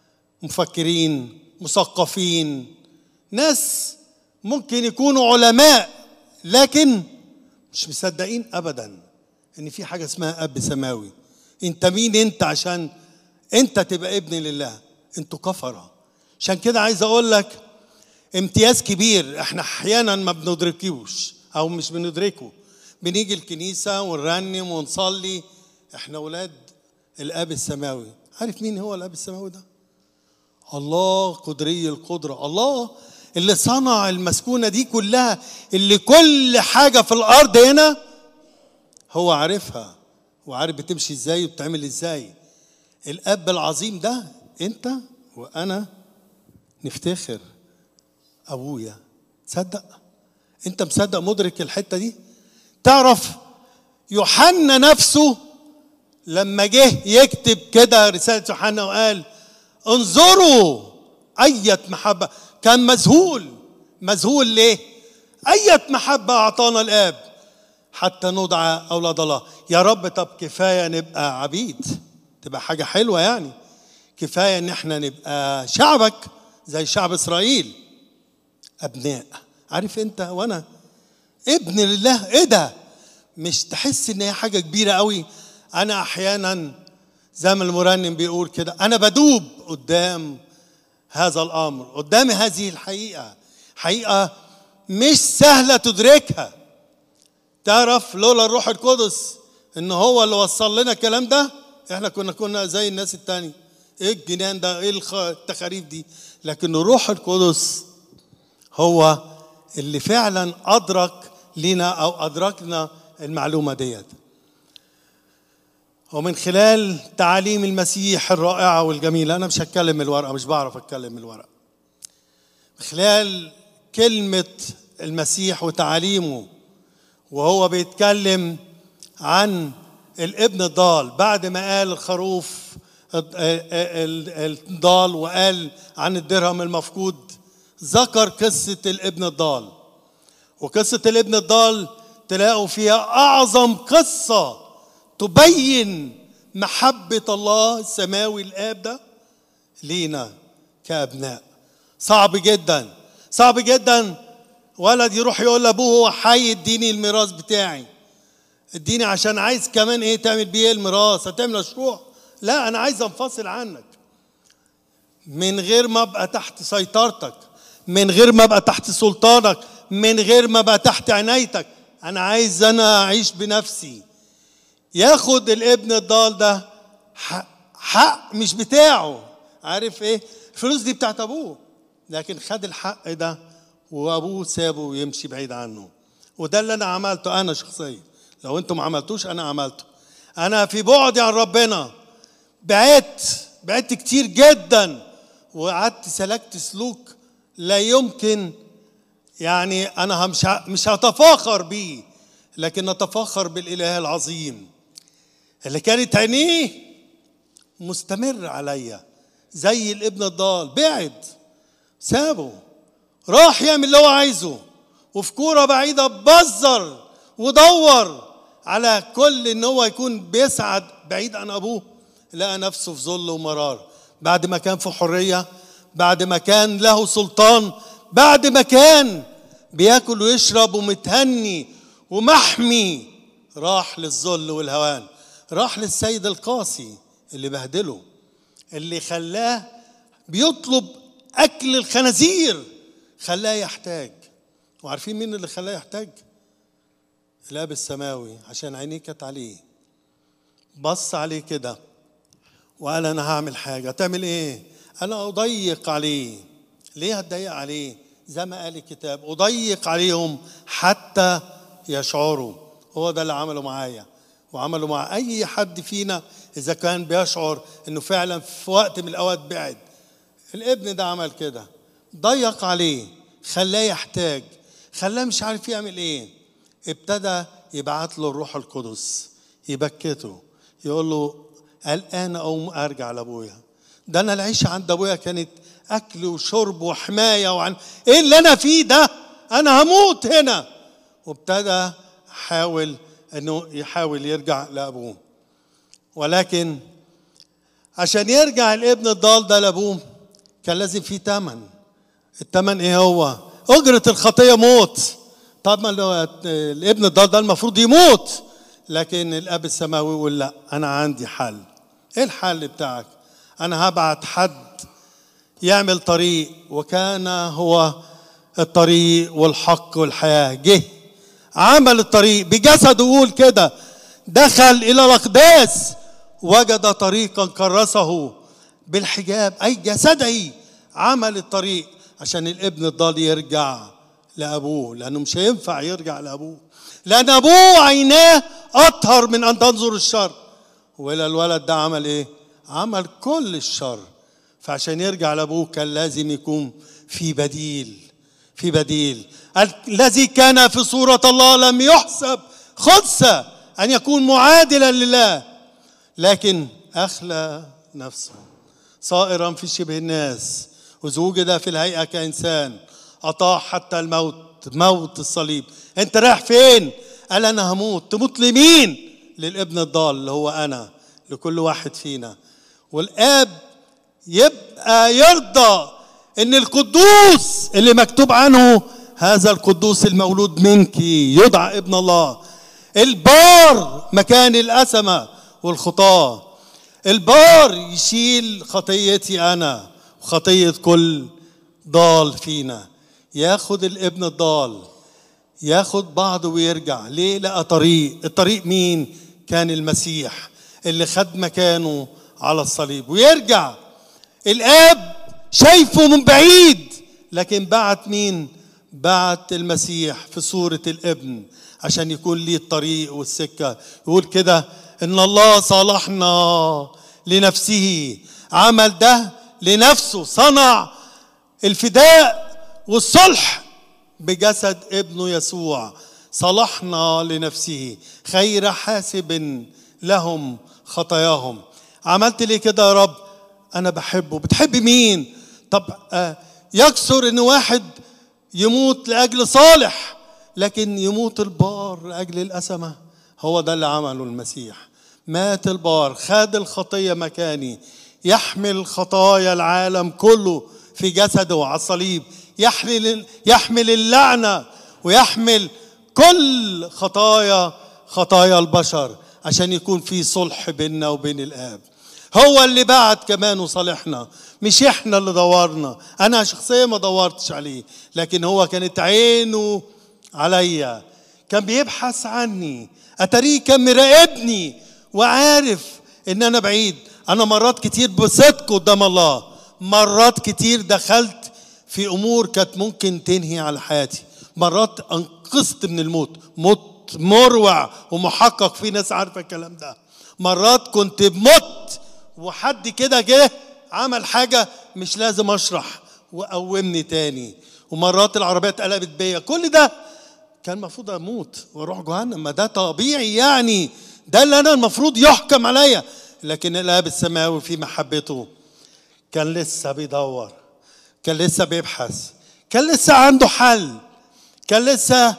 مفكرين مثقفين ناس ممكن يكونوا علماء لكن مش مصدقين أبدا إن في حاجة اسمها أب سماوي أنت مين أنت عشان أنت تبقى ابن لله أنتوا كفرة عشان كده عايز أقول لك امتياز كبير احنا احيانا ما بندركوش او مش بندركه بنيجي الكنيسه ونرنم ونصلي احنا اولاد الاب السماوي عارف مين هو الاب السماوي ده الله قدري القدره الله اللي صنع المسكونه دي كلها اللي كل حاجه في الارض هنا هو عارفها وعارف بتمشي ازاي وبتعمل ازاي الاب العظيم ده انت وانا نفتخر ابويا تصدق انت مصدق مدرك الحته دي تعرف يوحنا نفسه لما جه يكتب كده رساله يوحنا وقال انظروا اية محبه كان مذهول مذهول ليه اية محبه اعطانا الاب حتى ندعى اولاد الله يا رب طب كفايه نبقى عبيد تبقى حاجه حلوه يعني كفايه ان احنا نبقى شعبك زي شعب اسرائيل ابناء عارف انت وانا ابن لله ايه ده مش تحس ان هي حاجه كبيره قوي انا احيانا زي ما المرنم بيقول كده انا بدوب قدام هذا الامر قدام هذه الحقيقه حقيقه مش سهله تدركها تعرف لولا الروح القدس ان هو اللي وصل لنا الكلام ده احنا كنا كنا زي الناس التانية ايه الجنان ده ايه الخ- التخاريف دي لكن الروح القدس هو اللي فعلا ادرك لنا او ادركنا المعلومه ديت ومن خلال تعاليم المسيح الرائعه والجميله انا مش هتكلم من الورقه مش بعرف اتكلم من الورقه من خلال كلمه المسيح وتعاليمه وهو بيتكلم عن الابن الضال بعد ما قال الخروف الضال وقال عن الدرهم المفقود ذكر قصة الابن الضال وقصة الابن الضال تلاقوا فيها أعظم قصة تبين محبة الله السماوي الآب ده لينا كأبناء صعب جدا صعب جدا ولد يروح يقول لأبوه هو حي اديني الميراث بتاعي اديني عشان عايز كمان ايه تعمل بيه الميراث هتعمل مشروع لا انا عايز انفصل عنك من غير ما ابقى تحت سيطرتك من غير ما ابقى تحت سلطانك من غير ما ابقى تحت عنايتك انا عايز انا اعيش بنفسي ياخد الابن الضال ده حق, حق مش بتاعه عارف ايه الفلوس دي بتاعت ابوه لكن خد الحق ده وابوه سابه ويمشي بعيد عنه وده اللي انا عملته انا شخصيا لو انتم ما عملتوش انا عملته انا في بعدي عن ربنا بعدت بعدت كتير جدا وقعدت سلكت سلوك لا يمكن يعني انا مش مش هتفاخر بيه لكن اتفاخر بالاله العظيم اللي كانت عينيه مستمر عليا زي الابن الضال بعد سابه راح يعمل اللي هو عايزه وفي كوره بعيده بزر ودور على كل ان هو يكون بيسعد بعيد عن ابوه لقى نفسه في ذل ومرار بعد ما كان في حريه بعد ما كان له سلطان بعد ما كان بياكل ويشرب ومتهني ومحمي راح للذل والهوان راح للسيد القاسي اللي بهدله اللي خلاه بيطلب اكل الخنازير خلاه يحتاج وعارفين مين اللي خلاه يحتاج الاب السماوي عشان عينيه كانت عليه بص عليه كده وقال انا هعمل حاجه تعمل ايه انا اضيق عليه ليه هتضيق عليه زي ما قال الكتاب اضيق عليهم حتى يشعروا هو ده اللي عمله معايا وعمله مع اي حد فينا اذا كان بيشعر انه فعلا في وقت من الاوقات بعد الابن ده عمل كده ضيق عليه خلاه يحتاج خلاه مش عارف يعمل ايه ابتدى يبعت له الروح القدس يبكته يقول له الان اقوم ارجع لابويا ده انا العيشه عند ابويا كانت اكل وشرب وحمايه وعن ايه اللي انا فيه ده انا هموت هنا وابتدى حاول انه يحاول يرجع لابوه ولكن عشان يرجع الابن الضال ده لابوه كان لازم فيه ثمن الثمن ايه هو اجره الخطيه موت طب ما الابن الضال ده المفروض يموت لكن الاب السماوي يقول لا انا عندي حل ايه الحل بتاعك انا هبعت حد يعمل طريق وكان هو الطريق والحق والحياه جه عمل الطريق بجسده يقول كده دخل الى الاقداس وجد طريقا كرسه بالحجاب اي جسده عمل الطريق عشان الابن الضال يرجع لابوه لانه مش هينفع يرجع لابوه لان ابوه عيناه اطهر من ان تنظر الشر ولا الولد ده عمل ايه عمل كل الشر فعشان يرجع لابوه كان لازم يكون في بديل في بديل الذي كان في صورة الله لم يحسب خدسة أن يكون معادلا لله لكن أخلى نفسه صائرا في شبه الناس وإذ وجد في الهيئة كإنسان أطاع حتى الموت موت الصليب أنت رايح فين؟ قال أنا هموت تموت لمين؟ للابن الضال اللي هو أنا لكل واحد فينا والآب يبقى يرضى ان القدوس اللي مكتوب عنه هذا القدوس المولود منك يدعى ابن الله البار مكان الأسمة والخطاة البار يشيل خطيتي أنا وخطية كل ضال فينا ياخد الابن الضال ياخد بعضه ويرجع ليه لقى طريق الطريق مين كان المسيح اللي خد مكانه على الصليب ويرجع الاب شايفه من بعيد لكن بعت مين بعت المسيح في صورة الابن عشان يكون ليه الطريق والسكة يقول كده ان الله صالحنا لنفسه عمل ده لنفسه صنع الفداء والصلح بجسد ابنه يسوع صلحنا لنفسه خير حاسب لهم خطاياهم عملت ليه كده يا رب انا بحبه بتحب مين طب آه يكسر ان واحد يموت لاجل صالح لكن يموت البار لاجل الاسمه هو ده اللي عمله المسيح مات البار خد الخطيه مكاني يحمل خطايا العالم كله في جسده على الصليب يحمل يحمل اللعنه ويحمل كل خطايا خطايا البشر عشان يكون في صلح بيننا وبين الاب هو اللي بعت كمان وصالحنا مش احنا اللي دورنا انا شخصيا ما دورتش عليه لكن هو كانت عينه عليا كان بيبحث عني اتاريه كان مراقبني وعارف ان انا بعيد انا مرات كتير بصدق قدام الله مرات كتير دخلت في امور كانت ممكن تنهي على حياتي مرات انقذت من الموت موت مروع ومحقق في ناس عارفه الكلام ده مرات كنت بمت وحد كده جه عمل حاجه مش لازم اشرح وقومني تاني ومرات العربيه اتقلبت بيا كل ده كان المفروض اموت واروح جهنم ما ده طبيعي يعني ده اللي انا المفروض يحكم عليا لكن الاب السماوي في محبته كان لسه بيدور كان لسه بيبحث كان لسه عنده حل كان لسه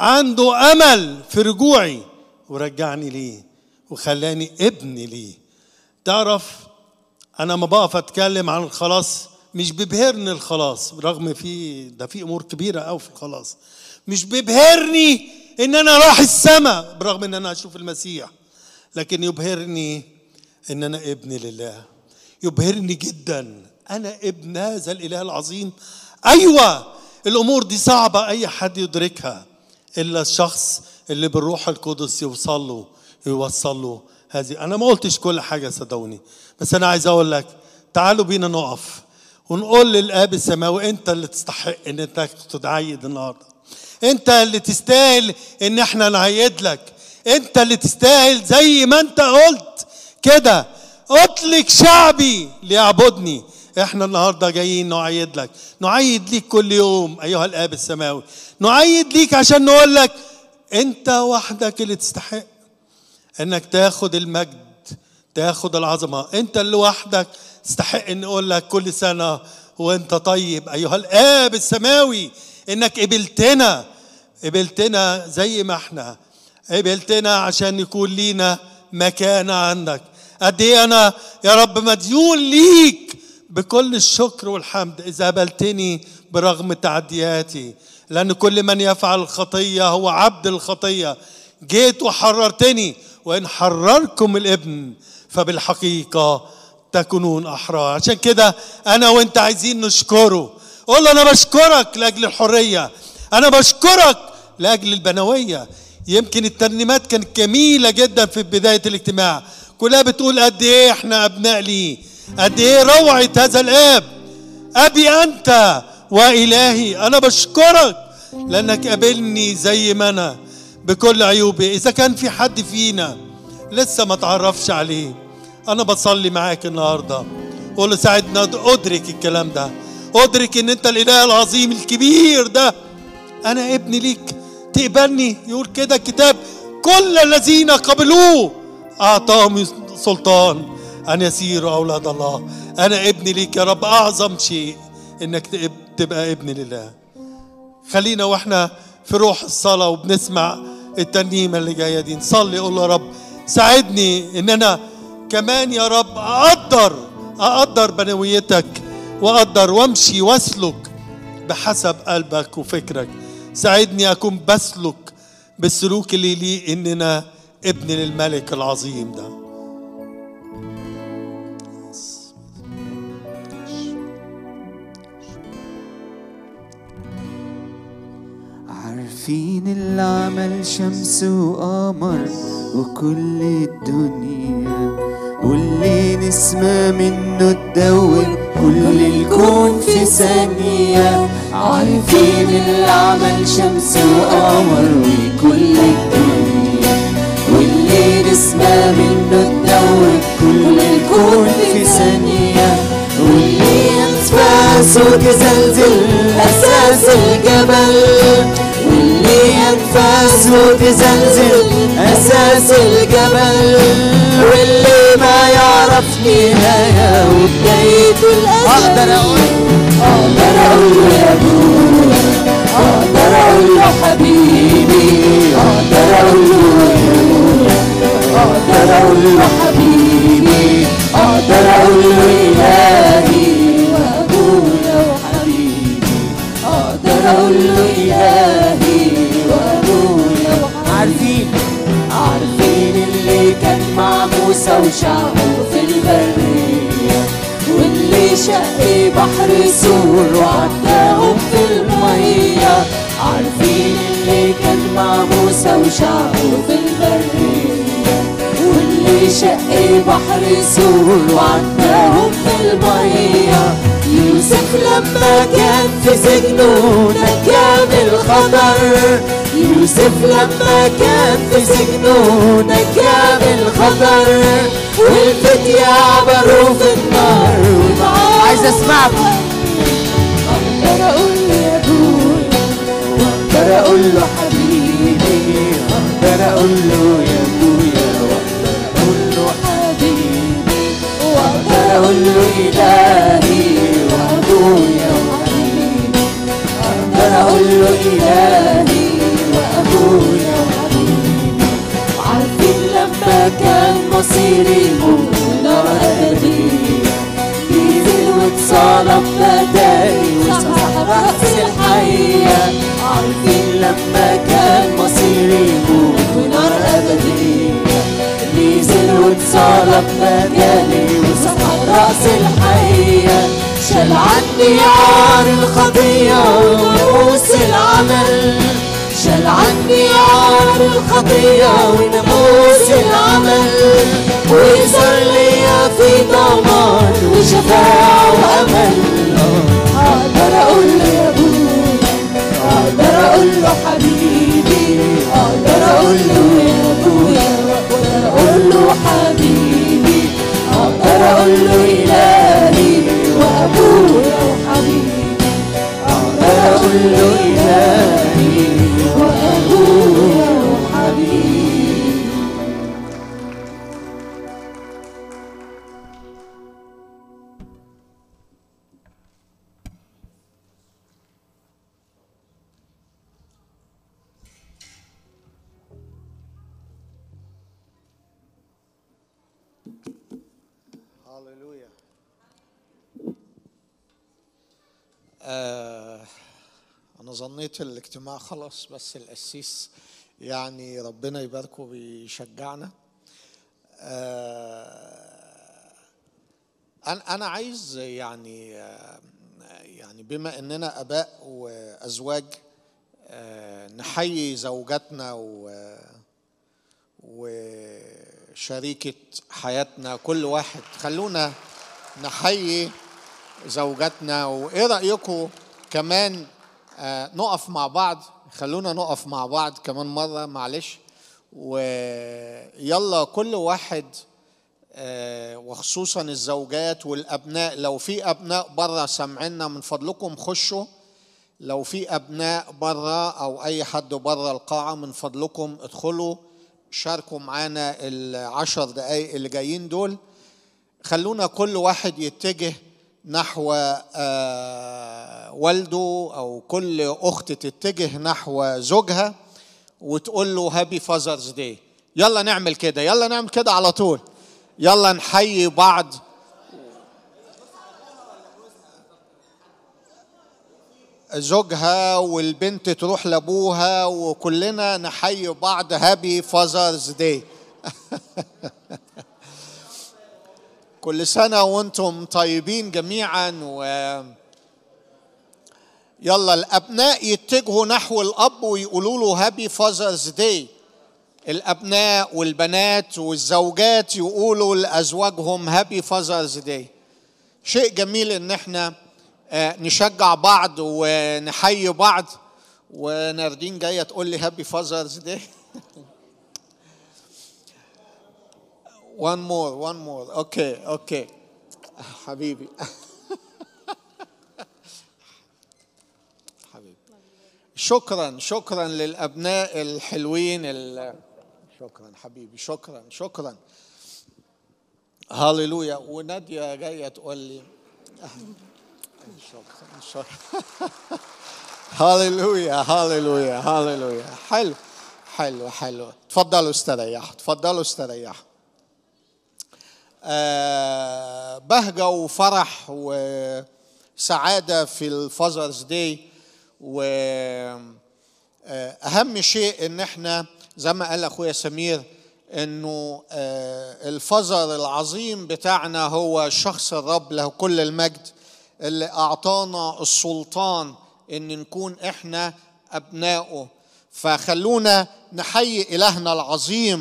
عنده امل في رجوعي ورجعني ليه وخلاني ابن ليه تعرف انا ما بقف اتكلم عن الخلاص مش بيبهرني الخلاص رغم في ده في امور كبيره قوي في الخلاص مش بيبهرني ان انا راح السماء برغم ان انا اشوف المسيح لكن يبهرني ان انا ابن لله يبهرني جدا انا ابن هذا الاله العظيم ايوه الامور دي صعبه اي حد يدركها الا الشخص اللي بالروح القدس يوصل له يوصل له هذه انا ما قلتش كل حاجه صدقوني بس انا عايز اقول لك تعالوا بينا نقف ونقول للاب السماوي انت اللي تستحق ان انت تتعيد النهارده انت اللي تستاهل ان احنا نعيد لك انت اللي تستاهل زي ما انت قلت كده اطلق شعبي ليعبدني احنا النهارده جايين نعيد لك نعيد ليك كل يوم ايها الاب السماوي نعيد ليك عشان نقول لك انت وحدك اللي تستحق انك تاخد المجد تاخد العظمه انت اللي وحدك تستحق ان نقول لك كل سنه وانت طيب ايها الاب السماوي انك قبلتنا قبلتنا زي ما احنا قبلتنا عشان يكون لينا مكانه عندك قد ايه انا يا رب مديون ليك بكل الشكر والحمد اذا قبلتني برغم تعدياتي لان كل من يفعل الخطيه هو عبد الخطيه جيت وحررتني وان حرركم الابن فبالحقيقه تكونون احرار عشان كده انا وانت عايزين نشكره قول له انا بشكرك لاجل الحريه انا بشكرك لاجل البنويه يمكن الترنيمات كانت جميله جدا في بدايه الاجتماع كلها بتقول قد ايه احنا ابناء ليه قد ايه روعه هذا الاب ابي انت والهي انا بشكرك لانك قابلني زي ما انا بكل عيوبي اذا كان في حد فينا لسه ما تعرفش عليه انا بصلي معاك النهارده قول له ساعدنا ادرك الكلام ده ادرك ان انت الاله العظيم الكبير ده انا ابن ليك تقبلني يقول كده الكتاب كل الذين قبلوه اعطاهم سلطان ان يسيروا اولاد الله انا ابن ليك يا رب اعظم شيء انك تبقى ابن لله خلينا واحنا في روح الصلاه وبنسمع الترنيمه اللي جايه دي نصلي قول له يا رب ساعدني ان انا كمان يا رب اقدر اقدر بنويتك واقدر وامشي واسلك بحسب قلبك وفكرك ساعدني أكون بسلك بالسلوك اللي يليق إننا ابن للملك العظيم ده عارفين اللي عمل شمس وقمر وكل الدنيا واللي نسمة منه تدون كل الكون في ثانية عارفين اللي عمل شمس وقمر وكل الدنيا واللي نسمة منه تدون كل الكون في ثانية واللي أنفاسه تزلزل أساس الجبل واللي أنفاسه تزلزل أساس الجبل واللي ما يعرف نهاية وبداية الأزل أقدر أقول أقدر أقول له يا أبويا أقدر أقول له حبيبي أقدر أقول له يا أبويا أقدر أقول له حبيبي أقدر أقول له إلهي وأبويا وحبيبي أقدر أقول له إلهي وأبويا عارفين عارفين اللي كان مع موسى وشعبه في البرية واللي شق بحر سور وعداهم في المية عارفين اللي كان مع موسى وشعبه في البرية واللي شق بحر سور وعداهم في المية يوسف لما كان في سجنه نجا من الخطر يوسف لما كان في سجنه نجا من الخطر والفتية عبروا في النار عايز اسمعكم اقدر اقول له يا ابويا واقدر اقول له حبيبي اقدر اقول له يا ابويا واقدر اقول له حبيبي واقدر اقول له الهي وابويا وحبيبي اقدر اقول له الهي وابويا وحبيبي عارفين لما كان مصيري موت ونار ابديه نزل واتصلب بدالي وصح رأس الحياة عارفين لما كان مصيري موت ونار أبدية نزل واتصلب بدالي وصح رأس الحياة شال عني عار الخطية وناموس العمل شال عني عار الخطية وناموس العمل ويظهر ليا في ضمان وشفاعة وأمل أقدر أقول له يا أبويا أقدر أقول له حبيبي أقدر أقول له يا أبويا أقدر أقول له حبيبي أقدر أقول له إلهي وأبويا وحبيبي أقدر أقول له إلهي وأبويا وحبيبي هللويا آه أنا ظنيت الاجتماع خلص بس القسيس يعني ربنا يباركه بيشجعنا آه أنا أنا عايز يعني آه يعني بما إننا آباء وأزواج آه نحيي زوجاتنا و وشريكة حياتنا كل واحد خلونا نحيي زوجاتنا وايه رأيكم كمان آه نقف مع بعض خلونا نقف مع بعض كمان مرة معلش ويلا كل واحد آه وخصوصا الزوجات والأبناء لو في أبناء بره سامعينا من فضلكم خشوا لو في أبناء بره أو أي حد بره القاعة من فضلكم ادخلوا شاركوا معانا العشر دقايق اللي جايين دول خلونا كل واحد يتجه نحو آه والده او كل اخت تتجه نحو زوجها وتقول له هابي فازرز داي يلا نعمل كده يلا نعمل كده على طول يلا نحيي بعض زوجها والبنت تروح لابوها وكلنا نحيي بعض هابي فازرز داي كل سنة وانتم طيبين جميعا و يلا الأبناء يتجهوا نحو الأب ويقولوا له هابي فازرز داي الأبناء والبنات والزوجات يقولوا لأزواجهم هابي فازرز داي شيء جميل إن احنا آه، نشجع بعض ونحيي بعض وناردين جاية تقول لي هابي فازرز داي one more one more اوكي اوكي حبيبي حبيبي شكرا شكرا للابناء الحلوين ال... شكرا حبيبي شكرا شكرا هاليلويا وناديه جايه تقول لي شكرا شكرا هاليلويا هاليلويا هاليلويا حلو حلو حلو تفضلوا استريحوا تفضلوا استريحوا آه، بهجة وفرح وسعادة في الفازرز داي وأهم شيء إن إحنا زي ما قال أخويا سمير إنه آه، الفزر العظيم بتاعنا هو شخص الرب له كل المجد اللي أعطانا السلطان إن نكون إحنا أبنائه فخلونا نحيي إلهنا العظيم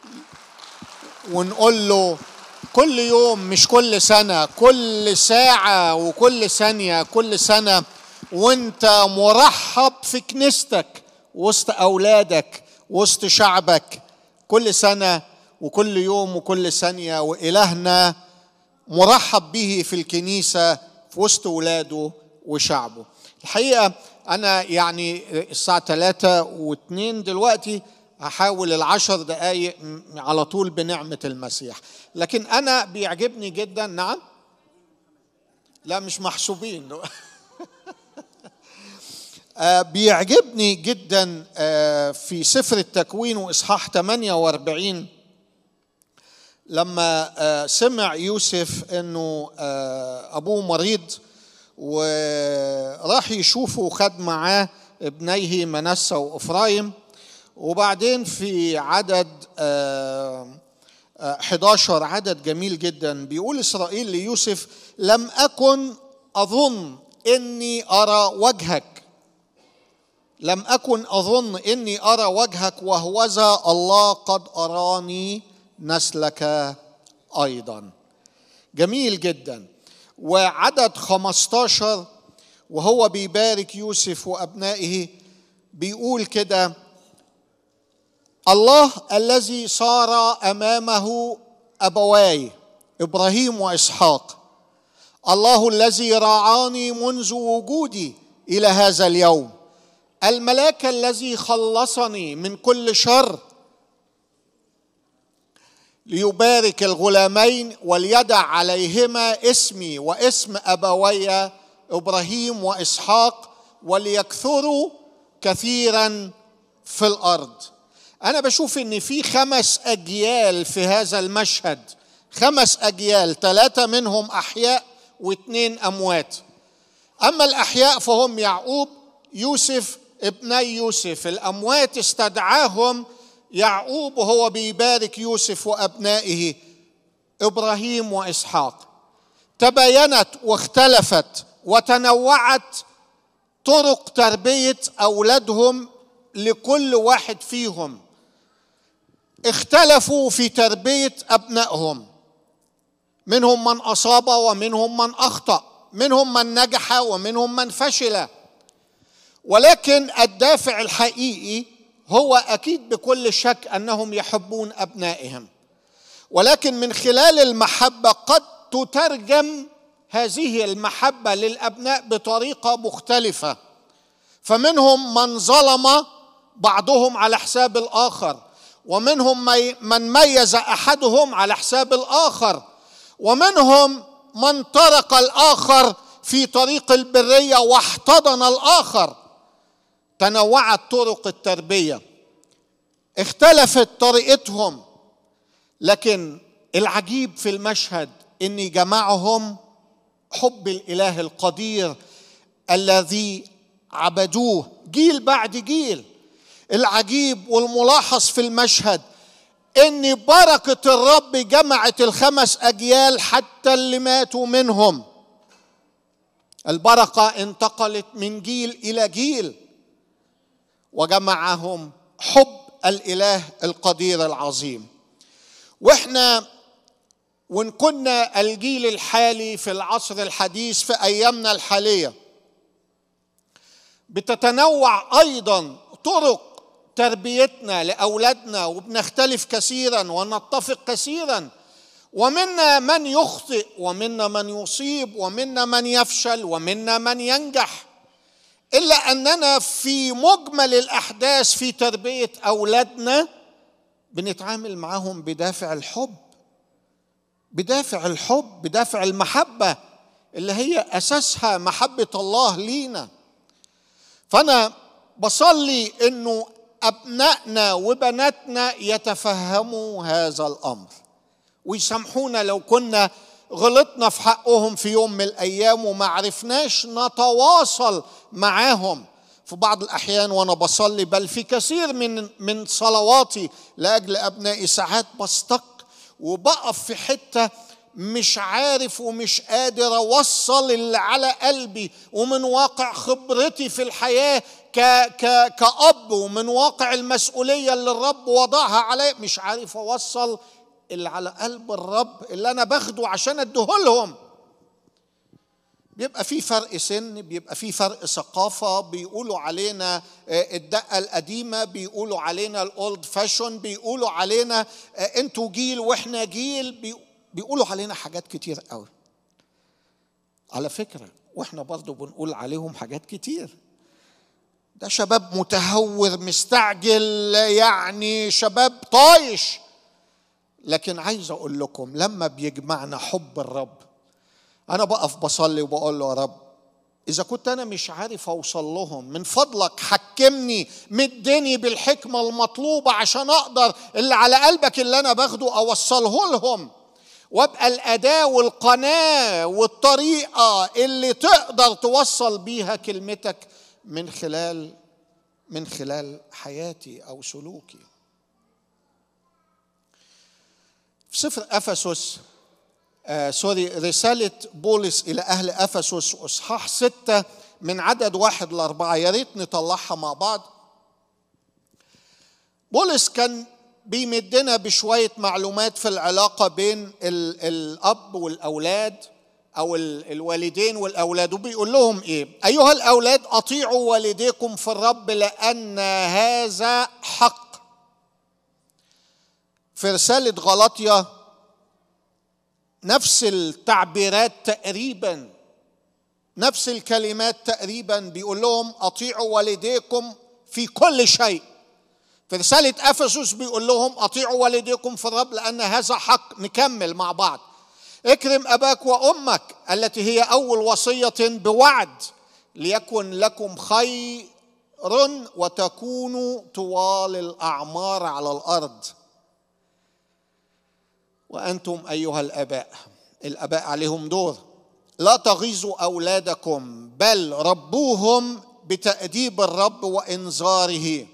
ونقول له كل يوم مش كل سنة كل ساعة وكل ثانية كل سنة وانت مرحب في كنيستك وسط أولادك وسط شعبك كل سنة وكل يوم وكل ثانية وإلهنا مرحب به في الكنيسة في وسط ولاده وشعبه الحقيقة أنا يعني الساعة ثلاثة واثنين دلوقتي هحاول العشر دقايق على طول بنعمة المسيح لكن أنا بيعجبني جدا نعم لا مش محسوبين آه، بيعجبني جدا آه، في سفر التكوين وإصحاح 48 لما آه، سمع يوسف انه ابوه مريض وراح يشوفه وخد معاه ابنيه منسى وافرايم وبعدين في عدد آه، آه، 11 عدد جميل جدا بيقول اسرائيل ليوسف لم اكن اظن اني ارى وجهك لم اكن اظن اني ارى وجهك وهوذا الله قد اراني نسلك ايضا جميل جدا وعدد 15 وهو بيبارك يوسف وابنائه بيقول كده الله الذي صار امامه ابواي ابراهيم واسحاق الله الذي راعاني منذ وجودي الى هذا اليوم الملاك الذي خلصني من كل شر ليبارك الغلامين وليدع عليهما اسمي واسم ابوي ابراهيم واسحاق وليكثروا كثيرا في الارض انا بشوف ان في خمس اجيال في هذا المشهد خمس اجيال ثلاثه منهم احياء واثنين اموات اما الاحياء فهم يعقوب يوسف ابني يوسف الاموات استدعاهم يعقوب وهو بيبارك يوسف وابنائه ابراهيم واسحاق تباينت واختلفت وتنوعت طرق تربيه اولادهم لكل واحد فيهم اختلفوا في تربيه ابنائهم منهم من اصاب ومنهم من اخطا منهم من نجح ومنهم من فشل ولكن الدافع الحقيقي هو اكيد بكل شك انهم يحبون ابنائهم ولكن من خلال المحبه قد تترجم هذه المحبه للابناء بطريقه مختلفه فمنهم من ظلم بعضهم على حساب الاخر ومنهم من ميز احدهم على حساب الاخر ومنهم من ترك الاخر في طريق البريه واحتضن الاخر تنوعت طرق التربيه اختلفت طريقتهم لكن العجيب في المشهد ان جمعهم حب الاله القدير الذي عبدوه جيل بعد جيل العجيب والملاحظ في المشهد ان بركه الرب جمعت الخمس اجيال حتى اللي ماتوا منهم البركه انتقلت من جيل الى جيل وجمعهم حب الاله القدير العظيم واحنا وان كنا الجيل الحالي في العصر الحديث في ايامنا الحاليه بتتنوع ايضا طرق تربيتنا لاولادنا وبنختلف كثيرا ونتفق كثيرا ومنا من يخطئ ومنا من يصيب ومنا من يفشل ومنا من ينجح الا اننا في مجمل الاحداث في تربيه اولادنا بنتعامل معهم بدافع الحب بدافع الحب بدافع المحبه اللي هي اساسها محبه الله لينا فانا بصلي انه ابنائنا وبناتنا يتفهموا هذا الامر ويسامحونا لو كنا غلطنا في حقهم في يوم من الايام وما عرفناش نتواصل معاهم في بعض الاحيان وانا بصلي بل في كثير من من صلواتي لاجل ابنائي ساعات بستق وبقف في حته مش عارف ومش قادر اوصل اللي على قلبي ومن واقع خبرتي في الحياه ك ك كأب ومن واقع المسؤوليه اللي الرب وضعها علي مش عارف اوصل اللي على قلب الرب اللي انا باخده عشان اديهولهم بيبقى في فرق سن بيبقى في فرق ثقافة بيقولوا علينا الدقة القديمة بيقولوا علينا الأولد فاشون بيقولوا علينا انتوا جيل واحنا جيل بيقولوا علينا حاجات كتير قوي على فكرة واحنا برضو بنقول عليهم حاجات كتير ده شباب متهور مستعجل يعني شباب طايش لكن عايز اقول لكم لما بيجمعنا حب الرب انا بقف بصلي وبقول له يا رب اذا كنت انا مش عارف اوصل لهم من فضلك حكمني مدني بالحكمه المطلوبه عشان اقدر اللي على قلبك اللي انا باخده اوصله لهم وابقى الاداه والقناه والطريقه اللي تقدر توصل بيها كلمتك من خلال من خلال حياتي او سلوكي في سفر افسس آه سوري رسالة بولس إلى أهل أفسس إصحاح ستة من عدد واحد لأربعة يا ريت نطلعها مع بعض بولس كان بيمدنا بشوية معلومات في العلاقة بين ال الأب والأولاد أو الوالدين والأولاد وبيقول لهم إيه أيها الأولاد أطيعوا والديكم في الرب لأن هذا حق في رسالة غلطية نفس التعبيرات تقريبا نفس الكلمات تقريبا بيقول لهم اطيعوا والديكم في كل شيء في رسالة أفسس بيقول لهم أطيعوا والديكم في الرب لأن هذا حق نكمل مع بعض اكرم أباك وأمك التي هي أول وصية بوعد ليكن لكم خير وتكونوا طوال الأعمار على الأرض وانتم ايها الاباء الاباء عليهم دور لا تغيظوا اولادكم بل ربوهم بتاديب الرب وانذاره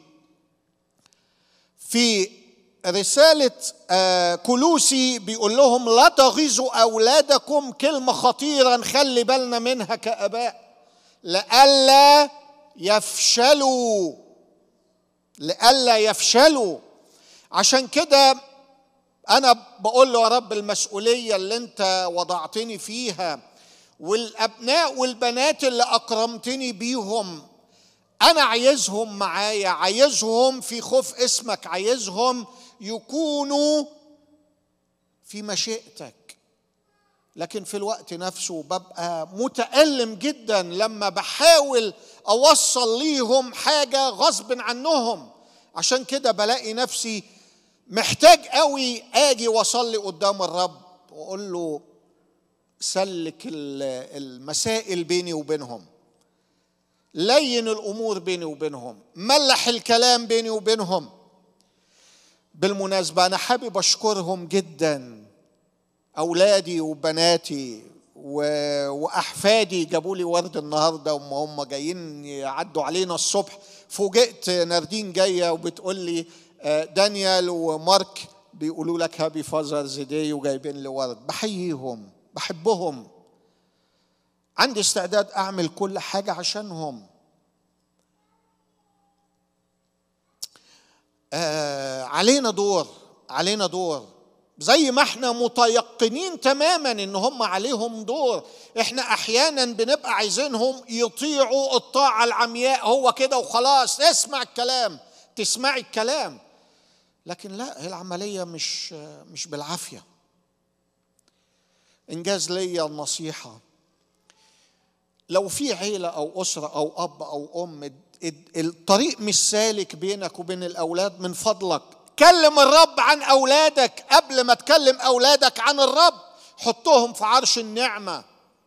في رسالة كلوسي بيقول لهم لا تغيظوا أولادكم كلمة خطيرة نخلي بالنا منها كأباء لئلا يفشلوا لئلا يفشلوا عشان كده انا بقول له يا رب المسؤوليه اللي انت وضعتني فيها والابناء والبنات اللي اكرمتني بيهم انا عايزهم معايا عايزهم في خوف اسمك عايزهم يكونوا في مشيئتك لكن في الوقت نفسه ببقى متألم جدا لما بحاول أوصل ليهم حاجة غصب عنهم عشان كده بلاقي نفسي محتاج قوي اجي واصلي قدام الرب واقول له سلك المسائل بيني وبينهم لين الامور بيني وبينهم ملح الكلام بيني وبينهم بالمناسبه انا حابب اشكرهم جدا اولادي وبناتي و... واحفادي جابوا لي ورد النهارده وهم هم جايين يعدوا علينا الصبح فوجئت ناردين جايه وبتقول لي آه، دانيال ومارك بيقولوا لك هابي فازرز داي وجايبين لي ورد بحييهم بحبهم عندي استعداد اعمل كل حاجه عشانهم آه علينا دور علينا دور زي ما احنا متيقنين تماما ان هم عليهم دور احنا احيانا بنبقى عايزينهم يطيعوا الطاعه العمياء هو كده وخلاص اسمع الكلام تسمعي الكلام لكن لا هي العمليه مش مش بالعافيه انجاز ليا النصيحه لو في عيله او اسره او اب او ام الطريق مش سالك بينك وبين الاولاد من فضلك كلم الرب عن اولادك قبل ما تكلم اولادك عن الرب حطهم في عرش النعمه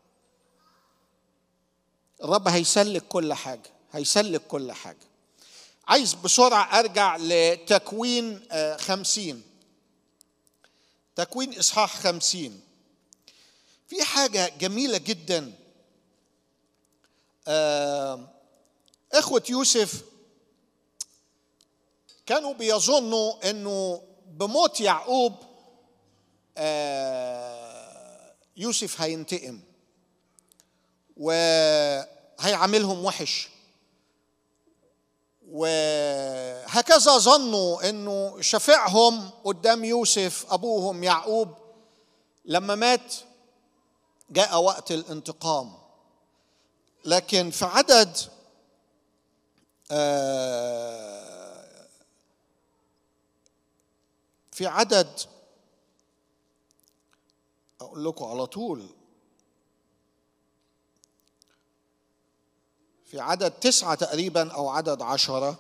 الرب هيسلك كل حاجه هيسلك كل حاجه عايز بسرعه ارجع لتكوين آه، خمسين تكوين اصحاح خمسين في حاجه جميله جدا آه، اخوه يوسف كانوا بيظنوا انه بموت يعقوب آه، يوسف هينتقم وهيعاملهم وحش وهكذا ظنوا انه شفيعهم قدام يوسف ابوهم يعقوب لما مات جاء وقت الانتقام لكن في عدد آه، في عدد اقول لكم على طول في عدد تسعة تقريبا أو عدد عشرة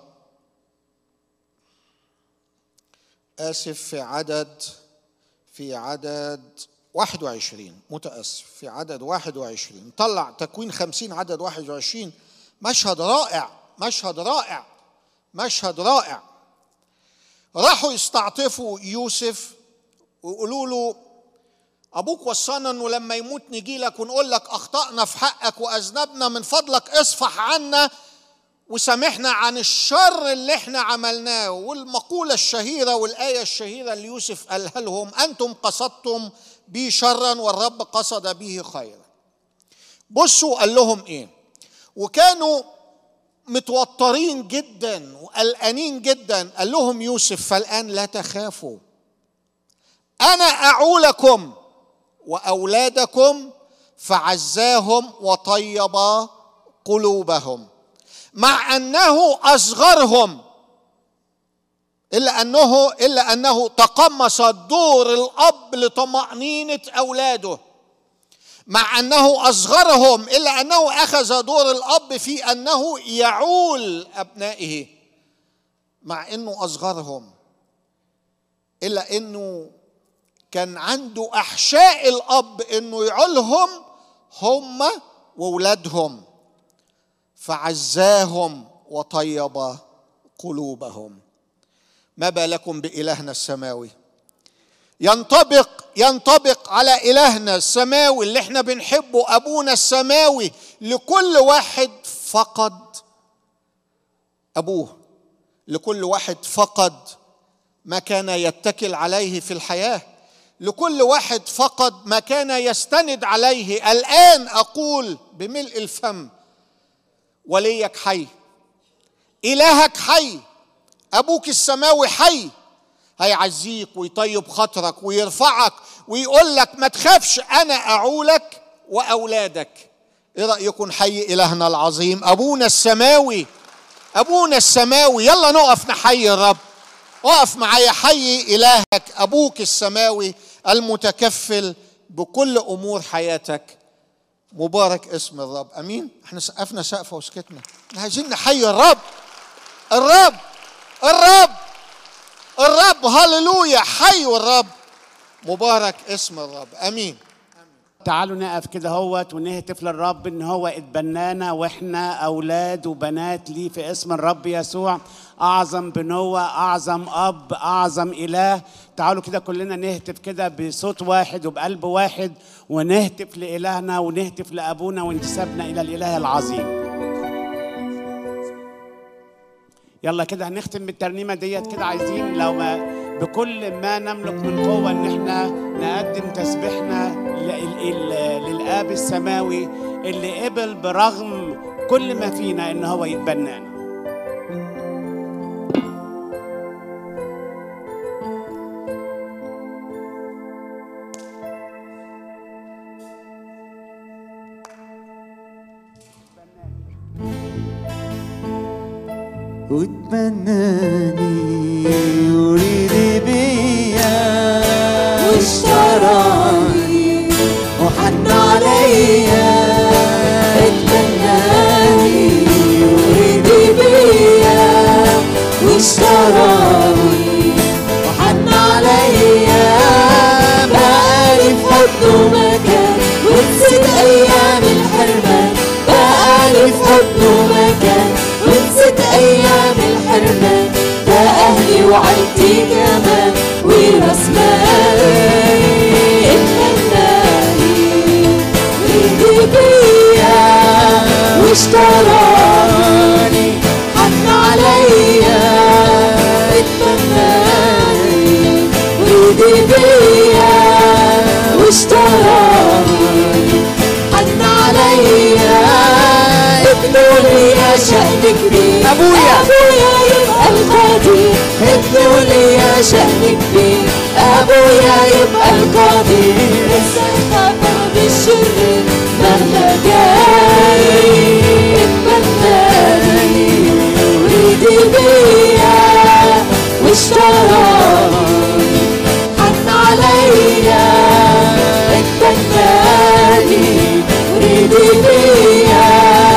آسف في عدد في عدد 21 متأسف في عدد 21 طلع تكوين 50 عدد 21 مشهد رائع مشهد رائع مشهد رائع راحوا يستعطفوا يوسف ويقولوا له ابوك وصانا انه لما يموت نجي لك ونقول لك اخطانا في حقك واذنبنا من فضلك اصفح عنا وسامحنا عن الشر اللي احنا عملناه والمقولة الشهيرة والآية الشهيرة اللي يوسف قالها لهم أنتم قصدتم بي شرا والرب قصد به خيرا بصوا قال لهم ايه وكانوا متوترين جدا وقلقانين جدا قال لهم يوسف فالآن لا تخافوا أنا أعولكم وأولادكم فعزاهم وطيب قلوبهم مع أنه أصغرهم إلا أنه إلا أنه تقمص دور الأب لطمأنينة أولاده مع أنه أصغرهم إلا أنه أخذ دور الأب في أنه يعول أبنائه مع أنه أصغرهم إلا أنه كان عنده أحشاء الأب أنه يعولهم هم وولادهم فعزاهم وطيب قلوبهم ما بالكم بإلهنا السماوي ينطبق ينطبق على إلهنا السماوي اللي احنا بنحبه أبونا السماوي لكل واحد فقد أبوه لكل واحد فقد ما كان يتكل عليه في الحياه لكل واحد فقد ما كان يستند عليه الان اقول بملء الفم وليك حي الهك حي ابوك السماوي حي هيعزيك ويطيب خاطرك ويرفعك ويقول لك ما تخافش انا اعولك واولادك ايه رايكم حي الهنا العظيم ابونا السماوي ابونا السماوي يلا نقف نحيي الرب اقف معايا حي الهك ابوك السماوي المتكفل بكل امور حياتك مبارك اسم الرب امين احنا سقفنا سقفه وسكتنا احنا عايزين نحيي الرب الرب الرب الرب هللويا حيوا الرب مبارك اسم الرب امين تعالوا نقف كده هوت ونهتف للرب ان هو اتبنانا واحنا اولاد وبنات ليه في اسم الرب يسوع اعظم بنوه اعظم اب اعظم اله تعالوا كده كلنا نهتف كده بصوت واحد وبقلب واحد ونهتف لالهنا ونهتف لابونا وانتسابنا الى الاله العظيم يلا كده هنختم بالترنيمه ديت كده عايزين لو ما بكل ما نملك من قوه ان احنا نقدم تسبيحنا ل- ل- للاب السماوي اللي قبل برغم كل ما فينا ان هو يتبنانا وتمناني يريد بيا واشتراني وحن عليا اتمناني يريد بيا واشتراني وحن عليا بقالي في حضنه مكان ونسيت ايام الحرمان بقالي في حضنه مكان ونسيت ايام الحرمان ده اهلي وعيلتي كمان وراس مالي اتمناني يجي بيا واشتراني حن عليا اتمناني ويجي بيا واشتراني حن عليا ابنه ليا شأن كبير أبويا أبويا يبقى القاضي ابنه ليا شأن كبير أبويا يبقى القاضي لسه خبر بالشر مهما جاي اتمناني وريدي بيا واشتراني حن عليا اتمناني وريدي بيا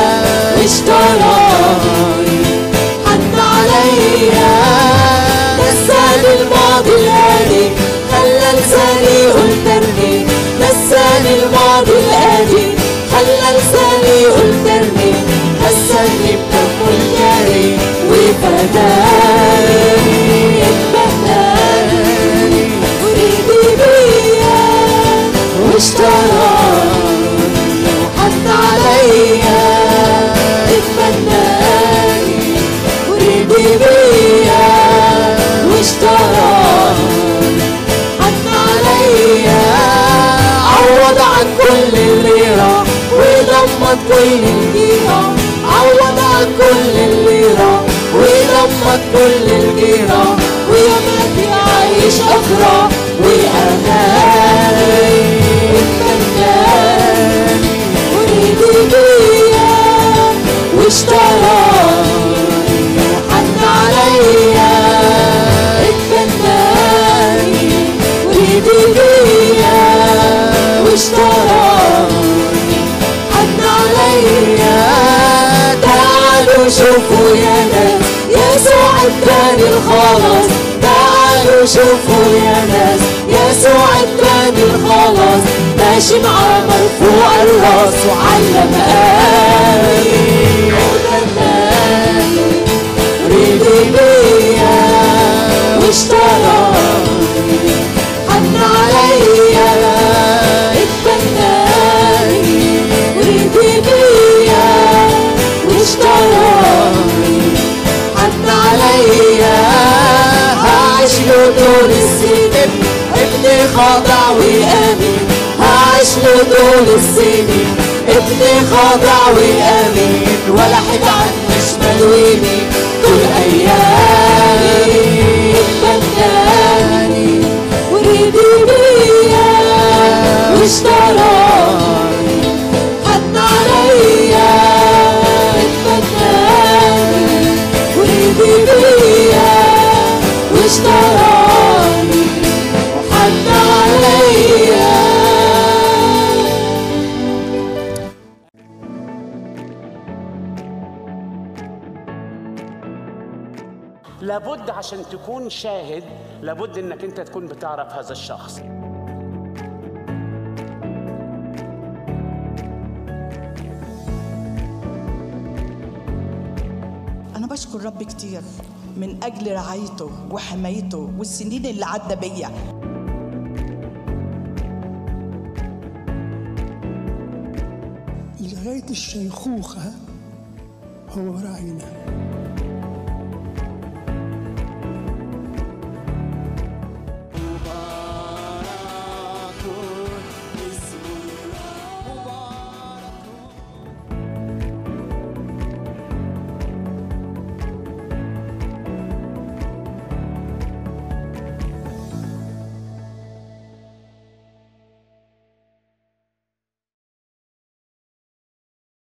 واشتراني حن عليا نساني الماضي الهادي خلى لساني يقول ترني نساني الماضي الهادي خلى لساني يقول ترني حسني بدمه الجاري وفداني اتبناني وريدي بيا واشتراني وحن عليا اتمناني وريدي بيا واشتراني حن عليا عوض عن كل اللي راح وضمن كل الجيرة عوض عن كل اللي راح وضمن كل الجيرة ويا مهدي عايش أفراح وأغاني اتمناني وريدي بيا واشتراني وحن عليا اتمناني وريدي بيا واشتراني حن عليا تعالوا شوفوا يا ناس يسوع اداني الخلاص تعالوا شوفوا يا ناس يسوع اداني الخلاص ماشي معاه مرفوع الراس وعلم قالي اتمناني ريدي بيا واشتراني حن عليا اتمناني وريدي بيا واشتراني حن عليا هعيش له طول السنين ابني خاضع وامين هعيش له طول السنين ابني خاضع وامين ولا حد عنه شمال ويمين طول ايامي اتمناني وريدي بيا واشتراني حن عليا اتمناني وريدي بيا واشتراني وحن عليا لابد عشان تكون شاهد لابد انك انت تكون بتعرف هذا الشخص أنا بشكر رب كتير من أجل رعايته وحمايته والسنين اللي عدى بيا لغاية الشيخوخة هو راعينا